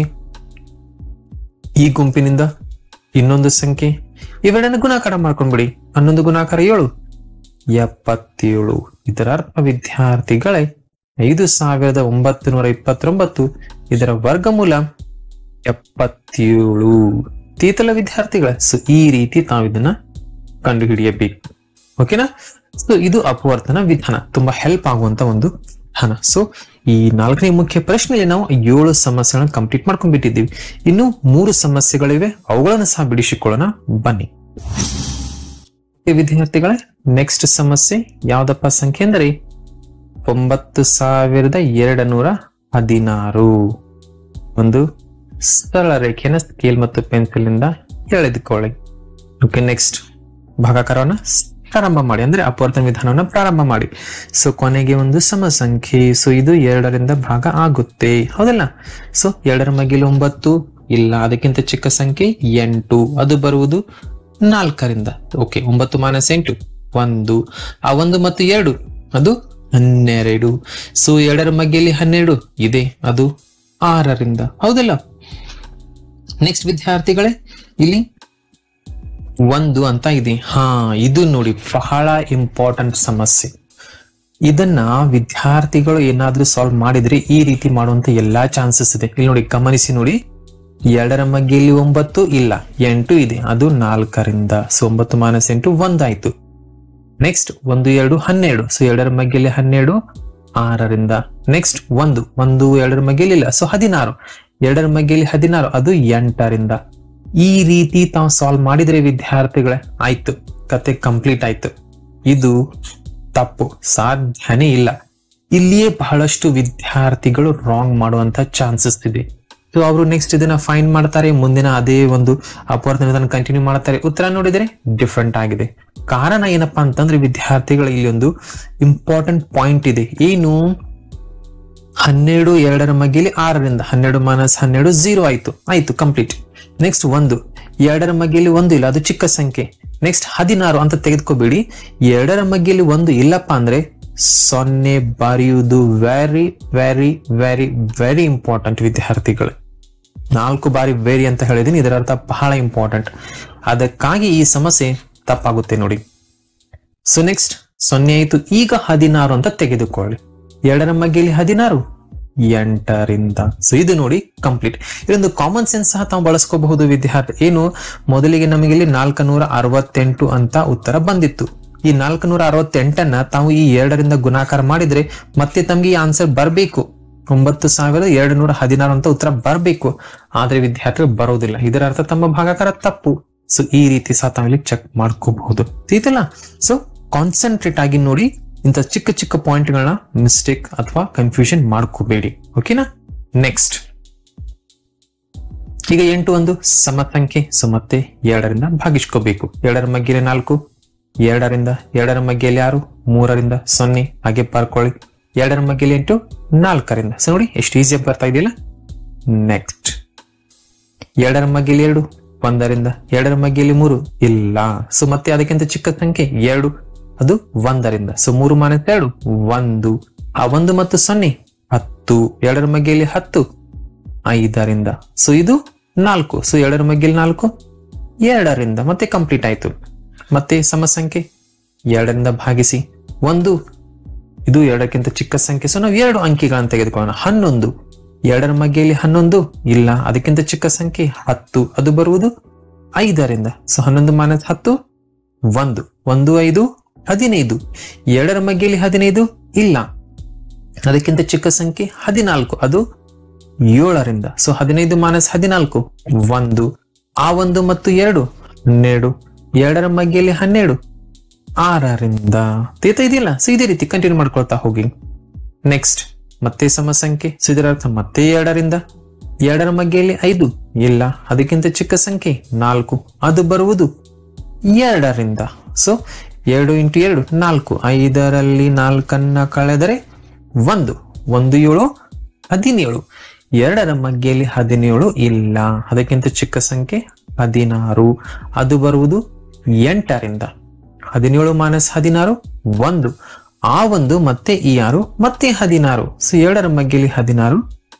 ಈ ಗುಂಪಿನಿಂದ ಇನ್ನೊಂದು ಸಂಖ್ಯೆ ಇವೆರಡನ್ನ ಗುಣಾಕಾರ ಮಾಡ್ಕೊಂಡ್ಬಿಡಿ ಹನ್ನೊಂದು ಗುಣಾಕಾರ ಏಳು ಎಪ್ಪತ್ತೇಳು ಇದರ ಅರ್ಥ ವಿದ್ಯಾರ್ಥಿಗಳೇ ಐದು ಸಾವಿರದ ಒಂಬತ್ತು ನೂರ ಇಪ್ಪತ್ತೊಂಬತ್ತು ಇದರ ವರ್ಗಮೂಲ ಎಪ್ಪತ್ತೇಳು ತೀತಲ ವಿದ್ಯಾರ್ಥಿಗಳ ಸೊ ಈ ರೀತಿ ತಾವು ಇದನ್ನ ಕಂಡುಹಿಡಿಯಬೇಕು ಓಕೆನಾ ಸೊ ಇದು ಅಪವರ್ತನ ವಿಧಾನ ತುಂಬಾ ಹೆಲ್ಪ್ ಆಗುವಂತ ಒಂದು ವಿಧಾನ ಸೊ ಈ ನಾಲ್ಕನೇ ಮುಖ್ಯ ಪ್ರಶ್ನೆಯಲ್ಲಿ ನಾವು ಏಳು ಸಮಸ್ಯೆಗಳನ್ನ ಕಂಪ್ಲೀಟ್ ಮಾಡ್ಕೊಂಡ್ಬಿಟ್ಟಿದ್ದೀವಿ ಇನ್ನು ಮೂರು ಸಮಸ್ಯೆಗಳಿವೆ ಅವುಗಳನ್ನು ಸಹ ಬಿಡಿಸಿಕೊಳ್ಳೋಣ ಬನ್ನಿ ವಿದ್ಯಾರ್ಥಿಗಳೇ ನೆಕ್ಸ್ಟ್ ಸಮಸ್ಯೆ ಯಾವ್ದಪ್ಪ ಸಂಖ್ಯೆ ಅಂದರೆ ಒಂಬತ್ತು ಸಾವಿರದ ಎರಡು ನೂರ ಹದಿನಾರು ಒಂದು ಸರಳ ರೇಖೆನ ಸ್ಕೇಲ್ ಮತ್ತು ಪೆನ್ಸಿಲ್ ಇಂದ ಎಳೆದುಕೊಳ್ಳಿ ಓಕೆ ನೆಕ್ಸ್ಟ್ ಭಾಗಾಕಾರವನ್ನ ಪ್ರಾರಂಭ ಮಾಡಿ ಅಂದ್ರೆ ಅಪವರ್ತನ ವಿಧಾನವನ್ನ ಪ್ರಾರಂಭ ಮಾಡಿ ಸೊ ಕೊನೆಗೆ ಒಂದು ಸಮ ಸಂಖ್ಯೆ ಸೊ ಇದು ಎರಡರಿಂದ ಭಾಗ ಆಗುತ್ತೆ ಹೌದಲ್ಲ ಸೊ ಎರಡರ ಮಗಿಲು ಒಂಬತ್ತು ಇಲ್ಲ ಅದಕ್ಕಿಂತ ಚಿಕ್ಕ ಸಂಖ್ಯೆ ಎಂಟು ಅದು ಬರುವುದು ನಾಲ್ಕರಿಂದ ಓಕೆ ಒಂಬತ್ತು ಮಾನಸ್ ಎಂಟು ಒಂದು ಆ ಒಂದು ಮತ್ತು ಎರಡು ಅದು ಹನ್ನೆರಡು ಸೊ ಎರಡರ ಮಗ್ಗೆಯಲ್ಲಿ ಹನ್ನೆರಡು ಇದೆ ಅದು ಆರರಿಂದ ಹೌದಲ್ಲ ನೆಕ್ಸ್ಟ್ ವಿದ್ಯಾರ್ಥಿಗಳೇ ಇಲ್ಲಿ ಒಂದು ಅಂತ ಇದೆ ಹಾ ಇದು ನೋಡಿ ಬಹಳ ಇಂಪಾರ್ಟೆಂಟ್ ಸಮಸ್ಯೆ ಇದನ್ನ ವಿದ್ಯಾರ್ಥಿಗಳು ಏನಾದ್ರೂ ಸಾಲ್ವ್ ಮಾಡಿದ್ರೆ ಈ ರೀತಿ ಮಾಡುವಂತ ಎಲ್ಲಾ ಚಾನ್ಸಸ್ ಇದೆ ಇಲ್ಲಿ ನೋಡಿ ಗಮನಿಸಿ ನೋಡಿ ಎರಡರ ಮಗ್ಗೆಯಲ್ಲಿ ಒಂಬತ್ತು ಇಲ್ಲ ಎಂಟು ಇದೆ ಅದು ನಾಲ್ಕರಿಂದ ಸೊ ಒಂಬತ್ತು ಮಾನಸ್ ಎಂಟು ಒಂದಾಯ್ತು ನೆಕ್ಸ್ಟ್ ಒಂದು ಎರಡು ಹನ್ನೆರಡು ಸೊ ಎರಡರ ಮಗ್ಗೆಯಲ್ಲಿ ಹನ್ನೆರಡು ಆರರಿಂದ ನೆಕ್ಸ್ಟ್ ಒಂದು ಒಂದು ಎರಡರ ಮಗ್ಗೆಯಲ್ಲಿ ಇಲ್ಲ ಸೊ ಹದಿನಾರು ಎರಡರ ಮಗ್ಗೆಯಲ್ಲಿ ಹದಿನಾರು ಅದು ಎಂಟರಿಂದ ಈ ರೀತಿ ತಾವು ಸಾಲ್ವ್ ಮಾಡಿದ್ರೆ ವಿದ್ಯಾರ್ಥಿಗಳೇ ಆಯ್ತು ಕತೆ ಕಂಪ್ಲೀಟ್ ಆಯ್ತು ಇದು ತಪ್ಪು ಸಾಧ್ಯನೇ ಇಲ್ಲ ಇಲ್ಲಿಯೇ ಬಹಳಷ್ಟು ವಿದ್ಯಾರ್ಥಿಗಳು ರಾಂಗ್ ಮಾಡುವಂತ ಚಾನ್ಸಸ್ ಇದೆ ಸೊ ಅವರು ನೆಕ್ಸ್ಟ್ ಇದನ್ನ ಫೈಂಡ್ ಮಾಡ್ತಾರೆ ಮುಂದಿನ ಅದೇ ಒಂದು ಅಪವರ್ತನ ಕಂಟಿನ್ಯೂ ಮಾಡ್ತಾರೆ ಉತ್ತರ ನೋಡಿದ್ರೆ ಡಿಫ್ರೆಂಟ್ ಆಗಿದೆ ಕಾರಣ ಏನಪ್ಪಾ ಅಂತಂದ್ರೆ ವಿದ್ಯಾರ್ಥಿಗಳು ಇಲ್ಲಿ ಒಂದು ಇಂಪಾರ್ಟೆಂಟ್ ಪಾಯಿಂಟ್ ಇದೆ ಏನು ಹನ್ನೆರಡು ಎರಡರ ಮಗ್ಗೆಯಲ್ಲಿ ಆರರಿಂದ ಹನ್ನೆರಡು ಮೈನಸ್ ಹನ್ನೆರಡು ಝೀರೋ ಆಯ್ತು ಆಯ್ತು ಕಂಪ್ಲೀಟ್ ನೆಕ್ಸ್ಟ್ ಒಂದು ಎರಡರ ಮಗ್ಗೆಯಲ್ಲಿ ಒಂದು ಇಲ್ಲ ಅದು ಚಿಕ್ಕ ಸಂಖ್ಯೆ ನೆಕ್ಸ್ಟ್ ಹದಿನಾರು ಅಂತ ತೆಗೆದುಕೋಬೇಡಿ ಎರಡರ ಮಗ್ಗೆಯಲ್ಲಿ ಒಂದು ಇಲ್ಲಪ್ಪ ಅಂದ್ರೆ ಸೊನ್ನೆ ಬರೆಯುವುದು very very very very important ವಿದ್ಯಾರ್ಥಿಗಳು ನಾಲ್ಕು ಬಾರಿ ವೆರಿ ಅಂತ ಹೇಳಿದೀನಿ ಇದರ ಅರ್ಥ ಬಹಳ ಇಂಪಾರ್ಟೆಂಟ್ ಅದಕ್ಕಾಗಿ ಈ ಸಮಸ್ಯೆ ತಪ್ಪಾಗುತ್ತೆ ನೋಡಿ ಸೊ ನೆಕ್ಸ್ಟ್ ಸೊನ್ನೆ ಆಯ್ತು ಈಗ ಹದಿನಾರು ಅಂತ ತೆಗೆದುಕೊಳ್ಳಿ ಎರಡರ ಮಗ್ಗೆಯಲ್ಲಿ ಹದಿನಾರು ಎಂಟರಿಂದ ಸೊ ಇದು ನೋಡಿ ಕಂಪ್ಲೀಟ್ ಇದೊಂದು ಕಾಮನ್ ಸೆನ್ಸ್ ಸಹ ತಾವು ಬಳಸ್ಕೋಬಹುದು ವಿದ್ಯಾರ್ಥಿ ಏನು ಮೊದಲಿಗೆ ನಮಗೆ ಇಲ್ಲಿ ನಾಲ್ಕು ನೂರ ಅರವತ್ತೆಂಟು ಅಂತ ಉತ್ತರ ಬಂದಿತ್ತು ಈ ನಾಲ್ಕು ನೂರ ಅರವತ್ತೆಂಟನ್ನ ತಾವು ಈ ಎರಡರಿಂದ ಗುಣಾಕಾರ ಮಾಡಿದ್ರೆ ಮತ್ತೆ ತಮ್ಗೆ ಈ ಆನ್ಸರ್ ಬರಬೇಕು ಒಂಬತ್ತು ಸಾವಿರದ ಎರಡು ನೂರ ಹದಿನಾರು ಅಂತ ಉತ್ತರ ಬರಬೇಕು ಆದ್ರೆ ವಿದ್ಯಾರ್ಥಿಗಳು ಬರೋದಿಲ್ಲ ಇದರ ಅರ್ಥ ತಮ್ಮ ಭಾಗಾಕಾರ ತಪ್ಪು ಸೊ ಈ ರೀತಿ ಸಹ ತಾವಿಲ್ಲಿ ಚೆಕ್ ಮಾಡ್ಕೋಬಹುದು ತಿಳಿತಲ್ಲ ಸೊ ಕಾನ್ಸಂಟ್ರೇಟ್ ಆಗಿ ನೋಡಿ ಇಂಥ ಚಿಕ್ಕ ಚಿಕ್ಕ ಪಾಯಿಂಟ್ ಗಳನ್ನ ಮಿಸ್ಟೇಕ್ ಅಥವಾ ಕನ್ಫ್ಯೂಷನ್ ಮಾಡ್ಕೋಬೇಡಿ ಓಕೆನಾ ನೆಕ್ಸ್ಟ್ ಈಗ ಎಂಟು ಒಂದು ಸಮ ಸಂಖ್ಯೆ ಸೊ ಮತ್ತೆ ಎರಡರಿಂದ ಭಾಗಿಸ್ಕೋಬೇಕು ಎರಡರ ಮಗ್ಗೆಲೆ ನಾಲ್ಕು ಎರಡರಿಂದ ಎರಡರ ಮಗ್ಗೆಯಲ್ಲಿ ಆರು ಮೂರರಿಂದ ಸೊನ್ನೆ ಹಾಗೆ ಬರ್ಕೊಳ್ಳಿ ಎರಡರ ಮಗ್ಗೆಯಲ್ಲಿ ಎಂಟು ನಾಲ್ಕರಿಂದ ಸೊ ನೋಡಿ ಎಷ್ಟು ಈಸಿಯಾಗಿ ಬರ್ತಾ ಇದೆಯಲ್ಲ ನೆಕ್ಸ್ಟ್ ಎರಡರ ಮಗ್ಗೆಯಲ್ಲಿ ಎರಡು ಒಂದರಿಂದ ಎರಡರ ಮಗ್ಗೆಯಲ್ಲಿ ಮೂರು ಇಲ್ಲ ಸೊ ಮತ್ತೆ ಅದಕ್ಕಿಂತ ಚಿಕ್ಕ ಸಂಖ್ಯೆ ಎರಡು ಅದು ಒಂದರಿಂದ ಸೊ ಮೂರು ಮೈನಸ್ ಎರಡು ಒಂದು ಆ ಒಂದು ಮತ್ತು ಸೊನ್ನೆ ಹತ್ತು ಎರಡರ ಮಗ್ಗೆಯಲ್ಲಿ ಹತ್ತು ಐದರಿಂದ ಸೊ ಇದು ನಾಲ್ಕು ಸೊ ಎರಡರ ಮಗ್ಗೆಯಲ್ಲಿ ನಾಲ್ಕು ಎರಡರಿಂದ ಮತ್ತೆ ಕಂಪ್ಲೀಟ್ ಆಯ್ತು ಮತ್ತೆ ಸಮ ಸಂಖ್ಯೆ ಎರಡರಿಂದ ಭಾಗಿಸಿ ಒಂದು ಇದು ಎರಡಕ್ಕಿಂತ ಚಿಕ್ಕ ಸಂಖ್ಯೆ ಸೊ ನಾವು ಎರಡು ಅಂಕಿಗಳನ್ನು ತೆಗೆದುಕೊಳ್ಳೋಣ ಹನ್ನೊಂದು ಎರಡರ ಮಗ್ಗೆಯಲ್ಲಿ ಹನ್ನೊಂದು ಇಲ್ಲ ಅದಕ್ಕಿಂತ ಚಿಕ್ಕ ಸಂಖ್ಯೆ ಹತ್ತು ಅದು ಬರುವುದು ಐದರಿಂದ ಸೊ ಹನ್ನೊಂದು ಮೈನಸ್ ಹತ್ತು ಒಂದು ಒಂದು ಐದು ಹದಿನೈದು ಎರಡರ ಮಗ್ಗೆಯಲ್ಲಿ ಹದಿನೈದು ಇಲ್ಲ ಅದಕ್ಕಿಂತ ಚಿಕ್ಕ ಸಂಖ್ಯೆ ಹದಿನಾಲ್ಕು ಅದು ಏಳರಿಂದ ಸೊ ಹದಿನೈದು ಮೈನಸ್ ಹದಿನಾಲ್ಕು ಒಂದು ಆ ಒಂದು ಮತ್ತು ಎರಡು ಹನ್ನೆರಡು ಎರಡರ ಮಗ್ಗೆಯಲ್ಲಿ ಹನ್ನೆರಡು ಆರರಿಂದ ತೀತ ಇದೆಯಲ್ಲ ಸೊ ಇದೇ ರೀತಿ ಕಂಟಿನ್ಯೂ ಮಾಡ್ಕೊಳ್ತಾ ಹೋಗಿ ನೆಕ್ಸ್ಟ್ ಮತ್ತೆ ಸಮ ಸಂಖ್ಯೆ ಸೊ ಇದರ ಅರ್ಥ ಮತ್ತೆ ಎರಡರಿಂದ ಎರಡರ ಮಗ್ಗೆಯಲ್ಲಿ ಐದು ಇಲ್ಲ ಅದಕ್ಕಿಂತ ಚಿಕ್ಕ ಸಂಖ್ಯೆ ನಾಲ್ಕು ಅದು ಬರುವುದು ಎರಡರಿಂದ ಸೊ ಎರಡು ಇಂಟು ಎರಡು ನಾಲ್ಕು ಐದರಲ್ಲಿ ನಾಲ್ಕನ್ನ ಕಳೆದರೆ ಒಂದು ಒಂದು ಏಳು ಹದಿನೇಳು ಎರಡರ ಮಗ್ಗೆಯಲ್ಲಿ ಹದಿನೇಳು ಇಲ್ಲ ಅದಕ್ಕಿಂತ ಚಿಕ್ಕ ಸಂಖ್ಯೆ ಹದಿನಾರು ಅದು ಬರುವುದು ಎಂಟರಿಂದ ಹದಿನೇಳು ಮೈನಸ್ ಹದಿನಾರು ಒಂದು ಆ ಒಂದು ಮತ್ತೆ ಈ ಆರು ಮತ್ತೆ ಹದಿನಾರು ಸೊ ಎರಡರ ಮಗ್ಗೆಯಲ್ಲಿ ಹದಿನಾರು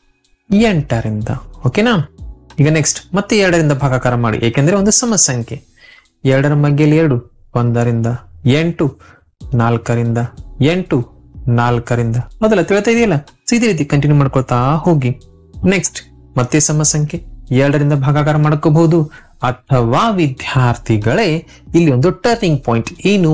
ಎಂಟರಿಂದ ಓಕೆನಾ ಈಗ ನೆಕ್ಸ್ಟ್ ಮತ್ತೆ ಎರಡರಿಂದ ಭಾಗಾಕಾರ ಮಾಡಿ ಏಕೆಂದ್ರೆ ಒಂದು ಸಮ ಸಂಖ್ಯೆ ಎರಡರ ಮಗ್ಗೆಯಲ್ಲಿ ಎರಡು ಒಂದರಿಂದ ಎಂಟು ನಾಲ್ಕರಿಂದ ಎಂಟು ನಾಲ್ಕರಿಂದ ಮೊದಲ ತಿಳ್ತಾ ಇದೆಯಲ್ಲ ಸೊ ಇದೇ ರೀತಿ ಕಂಟಿನ್ಯೂ ಮಾಡ್ಕೊಳ್ತಾ ಹೋಗಿ ನೆಕ್ಸ್ಟ್ ಮತ್ತೆ ಸಮ ಸಂಖ್ಯೆ ಎರಡರಿಂದ ಭಾಗಾಕಾರ ಮಾಡ್ಕೋಬಹುದು ಅಥವಾ ವಿದ್ಯಾರ್ಥಿಗಳೇ ಇಲ್ಲಿ ಒಂದು ಟರ್ನಿಂಗ್ ಪಾಯಿಂಟ್ ಏನು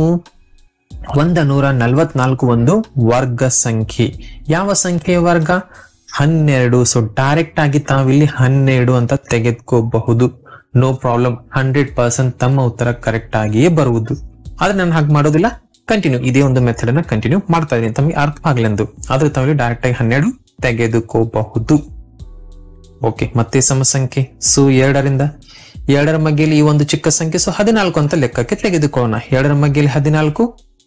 ಒಂದ ನೂರ ನಲ್ವತ್ನಾಲ್ಕು ಒಂದು ವರ್ಗ ಸಂಖ್ಯೆ ಯಾವ ಸಂಖ್ಯೆಯ ವರ್ಗ ಹನ್ನೆರಡು ಸೊ ಡೈರೆಕ್ಟ್ ಆಗಿ ತಾವಿಲ್ಲಿ ಹನ್ನೆರಡು ಅಂತ ತೆಗೆದುಕೋಬಹುದು ನೋ ಪ್ರಾಬ್ಲಮ್ ಹಂಡ್ರೆಡ್ ಪರ್ಸೆಂಟ್ ತಮ್ಮ ಉತ್ತರ ಕರೆಕ್ಟ್ ಆಗಿಯೇ ಬರುವುದು ಆದ್ರೆ ನಾನು ಹಾಗೆ ಮಾಡೋದಿಲ್ಲ ಕಂಟಿನ್ಯೂ ಇದೇ ಒಂದು ಮೆಥಡ್ ಅನ್ನ ಕಂಟಿನ್ಯೂ ಮಾಡ್ತಾ ಇದ್ದೀನಿ ತಮಗೆ ಅರ್ಥ ಆಗ್ಲೆಂದು ಆದ್ರೆ ತಾವಿಲ್ಲಿ ಡೈರೆಕ್ಟ್ ಆಗಿ ಹನ್ನೆರಡು ತೆಗೆದುಕೋಬಹುದು ಓಕೆ ಮತ್ತೆ ಸಮ ಸಂಖ್ಯೆ ಸೊ ಎರಡರಿಂದ ಎರಡರ ಮಗ್ಗೆಯಲ್ಲಿ ಈ ಒಂದು ಚಿಕ್ಕ ಸಂಖ್ಯೆ ಸೊ ಹದಿನಾಲ್ಕು ಅಂತ ಲೆಕ್ಕಕ್ಕೆ ತೆಗೆದುಕೊಳ್ಳೋಣ ಎರಡರ ಮಗ್ಗೆಯಲ್ಲಿ ಹದಿನಾಲ್ಕು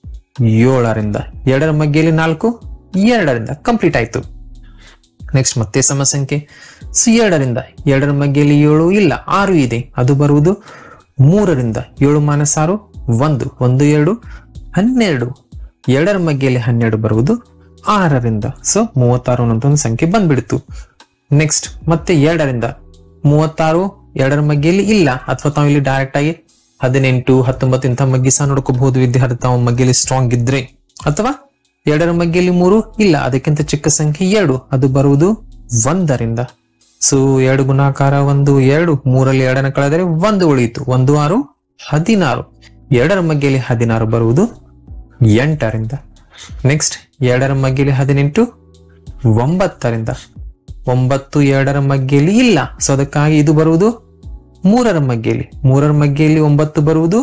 ಏಳರಿಂದ ಎರಡರ ಮಗ್ಗೆಯಲ್ಲಿ ನಾಲ್ಕು ಎರಡರಿಂದ ಕಂಪ್ಲೀಟ್ ಆಯ್ತು ನೆಕ್ಸ್ಟ್ ಮತ್ತೆ ಸಮ ಸಂಖ್ಯೆ ಸೊ ಎರಡರಿಂದ ಎರಡರ ಮಗ್ಗೆಯಲ್ಲಿ ಏಳು ಇಲ್ಲ ಆರು ಇದೆ ಅದು ಬರುವುದು ಮೂರರಿಂದ ಏಳು ಮೈನಸ್ ಆರು ಒಂದು ಒಂದು ಎರಡು ಹನ್ನೆರಡು ಎರಡರ ಮಗ್ಗೆಯಲ್ಲಿ ಹನ್ನೆರಡು ಬರುವುದು ಆರರಿಂದ ಸೊ ಮೂವತ್ತಾರು ಅನ್ನೋಂಥ ಒಂದು ಸಂಖ್ಯೆ ಬಂದ್ಬಿಡ್ತು ನೆಕ್ಸ್ಟ್ ಮತ್ತೆ ಎರಡರಿಂದ ಮೂವತ್ತಾರು ಎರಡರ ಮಗ್ಗೆಯಲ್ಲಿ ಇಲ್ಲ ಅಥವಾ ತಾವು ಇಲ್ಲಿ ಡೈರೆಕ್ಟ್ ಆಗಿ ಹದಿನೆಂಟು ಹತ್ತೊಂಬತ್ತು ಇಂಥ ಮಗ್ಗಿ ಸಹ ನೋಡ್ಕೋಬಹುದು ವಿದ್ಯಾರ್ಥಿ ತಾವು ಮಗ್ಗಿಯಲ್ಲಿ ಸ್ಟ್ರಾಂಗ್ ಇದ್ರೆ ಅಥವಾ ಎರಡರ ಮಗ್ಗಿಯಲ್ಲಿ ಮೂರು ಇಲ್ಲ ಅದಕ್ಕಿಂತ ಚಿಕ್ಕ ಸಂಖ್ಯೆ ಎರಡು ಅದು ಬರುವುದು ಒಂದರಿಂದ ಸೊ ಎರಡು ಗುಣಾಕಾರ ಒಂದು ಎರಡು ಮೂರಲ್ಲಿ ಎರಡನ್ನ ಕಳೆದರೆ ಒಂದು ಉಳಿಯಿತು ಒಂದು ಆರು ಹದಿನಾರು ಎರಡರ ಮಗ್ಗಿಯಲ್ಲಿ ಹದಿನಾರು ಬರುವುದು ಎಂಟರಿಂದ ನೆಕ್ಸ್ಟ್ ಎರಡರ ಮಗ್ಗಿಯಲ್ಲಿ ಹದಿನೆಂಟು ಒಂಬತ್ತರಿಂದ ಒಂಬತ್ತು ಎರಡರ ಮಗ್ಗೆಯಲ್ಲಿ ಇಲ್ಲ ಸೊ ಅದಕ್ಕಾಗಿ ಇದು ಬರುವುದು ಮೂರರ ಮಗ್ಗೆಯಲ್ಲಿ ಮೂರರ ಮಗ್ಗೆಯಲ್ಲಿ ಒಂಬತ್ತು ಬರುವುದು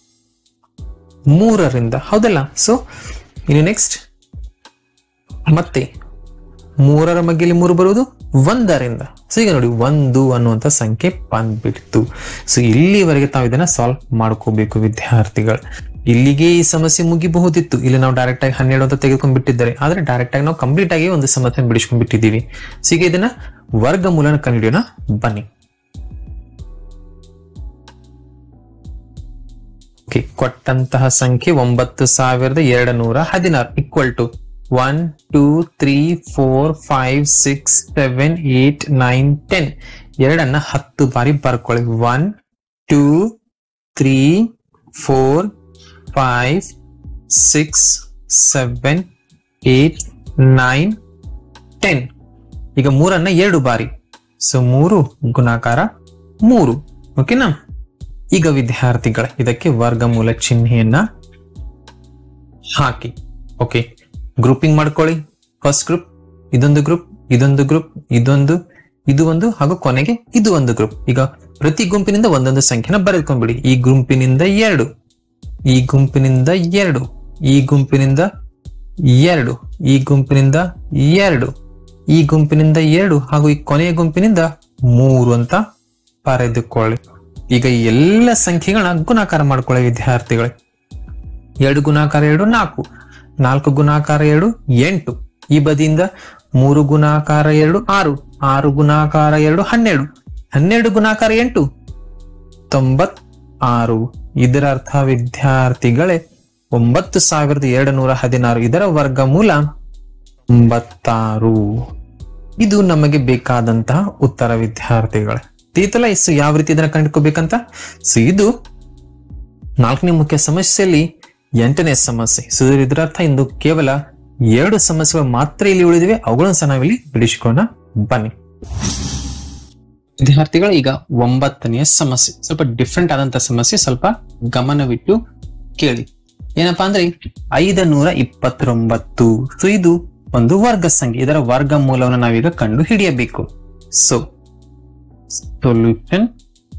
ಮೂರರಿಂದ ಹೌದಲ್ಲ ಸೊ ಇನ್ನು ನೆಕ್ಸ್ಟ್ ಮತ್ತೆ ಮೂರರ ಮಗ್ಗೆಯಲ್ಲಿ ಮೂರು ಬರುವುದು ಒಂದರಿಂದ ಸೊ ಈಗ ನೋಡಿ ಒಂದು ಅನ್ನುವಂಥ ಸಂಖ್ಯೆ ಬಂದ್ಬಿಡ್ತು ಸೊ ಇಲ್ಲಿವರೆಗೆ ತಾವು ಇದನ್ನ ಸಾಲ್ವ್ ಮಾಡ್ಕೋಬೇಕು ವಿದ್ಯಾರ್ಥಿಗಳು ಇಲ್ಲಿಗೆ ಈ ಸಮಸ್ಯೆ ಮುಗಿಬಹುದಿತ್ತು ಇಲ್ಲಿ ನಾವು ಡೈರೆಕ್ಟ್ ಆಗಿ ಹನ್ನೆರಡು ಅಂತ ತೆಗೆದುಕೊಂಡ್ ಬಿಟ್ಟಿದ್ದಾರೆ ಆದ್ರೆ ಡೈರೆಕ್ಟ್ ಆಗಿ ನಾವು ಕಂಪ್ಲೀಟ್ ಆಗಿ ಒಂದು ಸಮಸ್ಯೆ ಬಿಡಿಸ್ಕೊಂಡ್ ಬಿಟ್ಟಿದ್ದೀವಿ ಸೊ ಈಗ ಇದನ್ನ ವರ್ಗಮೂಲನ ಕಂಡುಹಿಡಿಯೋಣ ಬನ್ನಿ ಓಕೆ ಕೊಟ್ಟಂತಹ ಸಂಖ್ಯೆ ಒಂಬತ್ತು ಸಾವಿರದ ಎರಡು ನೂರ ಹದಿನಾರು equal to one two three four five six seven eight nine ten ಎರಡನ್ನ ಹತ್ತು ಬಾರಿ ಬರ್ಕೊಳ್ಳಿ one two three four five six seven eight nine ten ಈಗ ಮೂರನ್ನ ಎರಡು ಬಾರಿ ಸೊ ಮೂರು ಗುಣಾಕಾರ ಮೂರು ಓಕೆನಾ ಈಗ ವಿದ್ಯಾರ್ಥಿಗಳ ಇದಕ್ಕೆ ವರ್ಗಮೂಲ ಚಿಹ್ನೆಯನ್ನ ಹಾಕಿ ಓಕೆ ಗ್ರೂಪಿಂಗ್ ಮಾಡ್ಕೊಳ್ಳಿ ಫಸ್ಟ್ ಗ್ರೂಪ್ ಇದೊಂದು ಗ್ರೂಪ್ ಇದೊಂದು ಗ್ರೂಪ್ ಇದೊಂದು ಇದು ಒಂದು ಹಾಗೂ ಕೊನೆಗೆ ಇದು ಒಂದು ಗ್ರೂಪ್ ಈಗ ಪ್ರತಿ ಗುಂಪಿನಿಂದ ಒಂದೊಂದು ಸಂಖ್ಯೆನ ಬರೆದುಕೊಂಡ್ಬಿಡಿ ಈ ಗುಂಪಿನಿಂದ ಎರಡು ಈ ಗುಂಪಿನಿಂದ ಎರಡು ಈ ಗುಂಪಿನಿಂದ ಎರಡು ಈ ಗುಂಪಿನಿಂದ ಎರಡು ಈ ಗುಂಪಿನಿಂದ ಎರಡು ಹಾಗೂ ಈ ಕೊನೆಯ ಗುಂಪಿನಿಂದ ಮೂರು ಅಂತ ಬರೆದುಕೊಳ್ಳಿ ಈಗ ಈ ಎಲ್ಲ ಸಂಖ್ಯೆಗಳನ್ನ ಗುಣಾಕಾರ ಮಾಡ್ಕೊಳ್ಳಿ ವಿದ್ಯಾರ್ಥಿಗಳೇ ಎರಡು ಗುಣಾಕಾರ ಎರಡು ನಾಲ್ಕು ನಾಲ್ಕು ಗುಣಾಕಾರ ಎರಡು ಎಂಟು ಈ ಬದಿಯಿಂದ ಮೂರು ಗುಣಾಕಾರ ಎರಡು ಆರು ಆರು ಗುಣಾಕಾರ ಎರಡು ಹನ್ನೆರಡು ಹನ್ನೆರಡು ಗುಣಾಕಾರ ಎಂಟು ತೊಂಬತ್ ಆರು ಇದರ ಅರ್ಥ ವಿದ್ಯಾರ್ಥಿಗಳೇ ಒಂಬತ್ತು ಸಾವಿರದ ಎರಡು ನೂರ ಹದಿನಾರು ಇದರ ವರ್ಗಮೂಲ ಒಂಬತ್ತಾರು ಇದು ನಮಗೆ ಬೇಕಾದಂತಹ ಉತ್ತರ ವಿದ್ಯಾರ್ಥಿಗಳೇ ತಿಳಿತಲ್ಲ ಇಷ್ಟು ಯಾವ ರೀತಿ ಇದನ್ನ ಕಂಡುಕೋಬೇಕಂತ ಸೊ ಇದು ನಾಲ್ಕನೇ ಮುಖ್ಯ ಸಮಸ್ಯೆಯಲ್ಲಿ ಎಂಟನೇ ಸಮಸ್ಯೆ ಸೊ ಇದರ ಅರ್ಥ ಇಂದು ಕೇವಲ ಎರಡು ಸಮಸ್ಯೆಗಳು ಮಾತ್ರ ಇಲ್ಲಿ ಉಳಿದಿವೆ ಅವುಗಳನ್ನು ಸಹ ನಾವಿಲ್ಲಿ ಬಿಡಿಸಿಕೊಳ್ಳೋಣ ಬನ್ನಿ ವಿದ್ಯಾರ್ಥಿಗಳು ಈಗ ಒಂಬತ್ತನೆಯ ಸಮಸ್ಯೆ ಸ್ವಲ್ಪ ಡಿಫ್ರೆಂಟ್ ಆದಂತ ಸಮಸ್ಯೆ ಸ್ವಲ್ಪ ಗಮನವಿಟ್ಟು ಕೇಳಿ ಏನಪ್ಪಾ ಅಂದ್ರೆ ಐದ ನೂರ ಇಪ್ಪತ್ತೊಂಬತ್ತು ಸೊ ಇದು ಒಂದು ವರ್ಗ ಸಂಖ್ಯೆ ಇದರ ವರ್ಗ ಮೂಲವನ್ನು ನಾವೀಗ ಕಂಡು ಹಿಡಿಯಬೇಕು ಸೊ ಸೊಲ್ಯೂಷನ್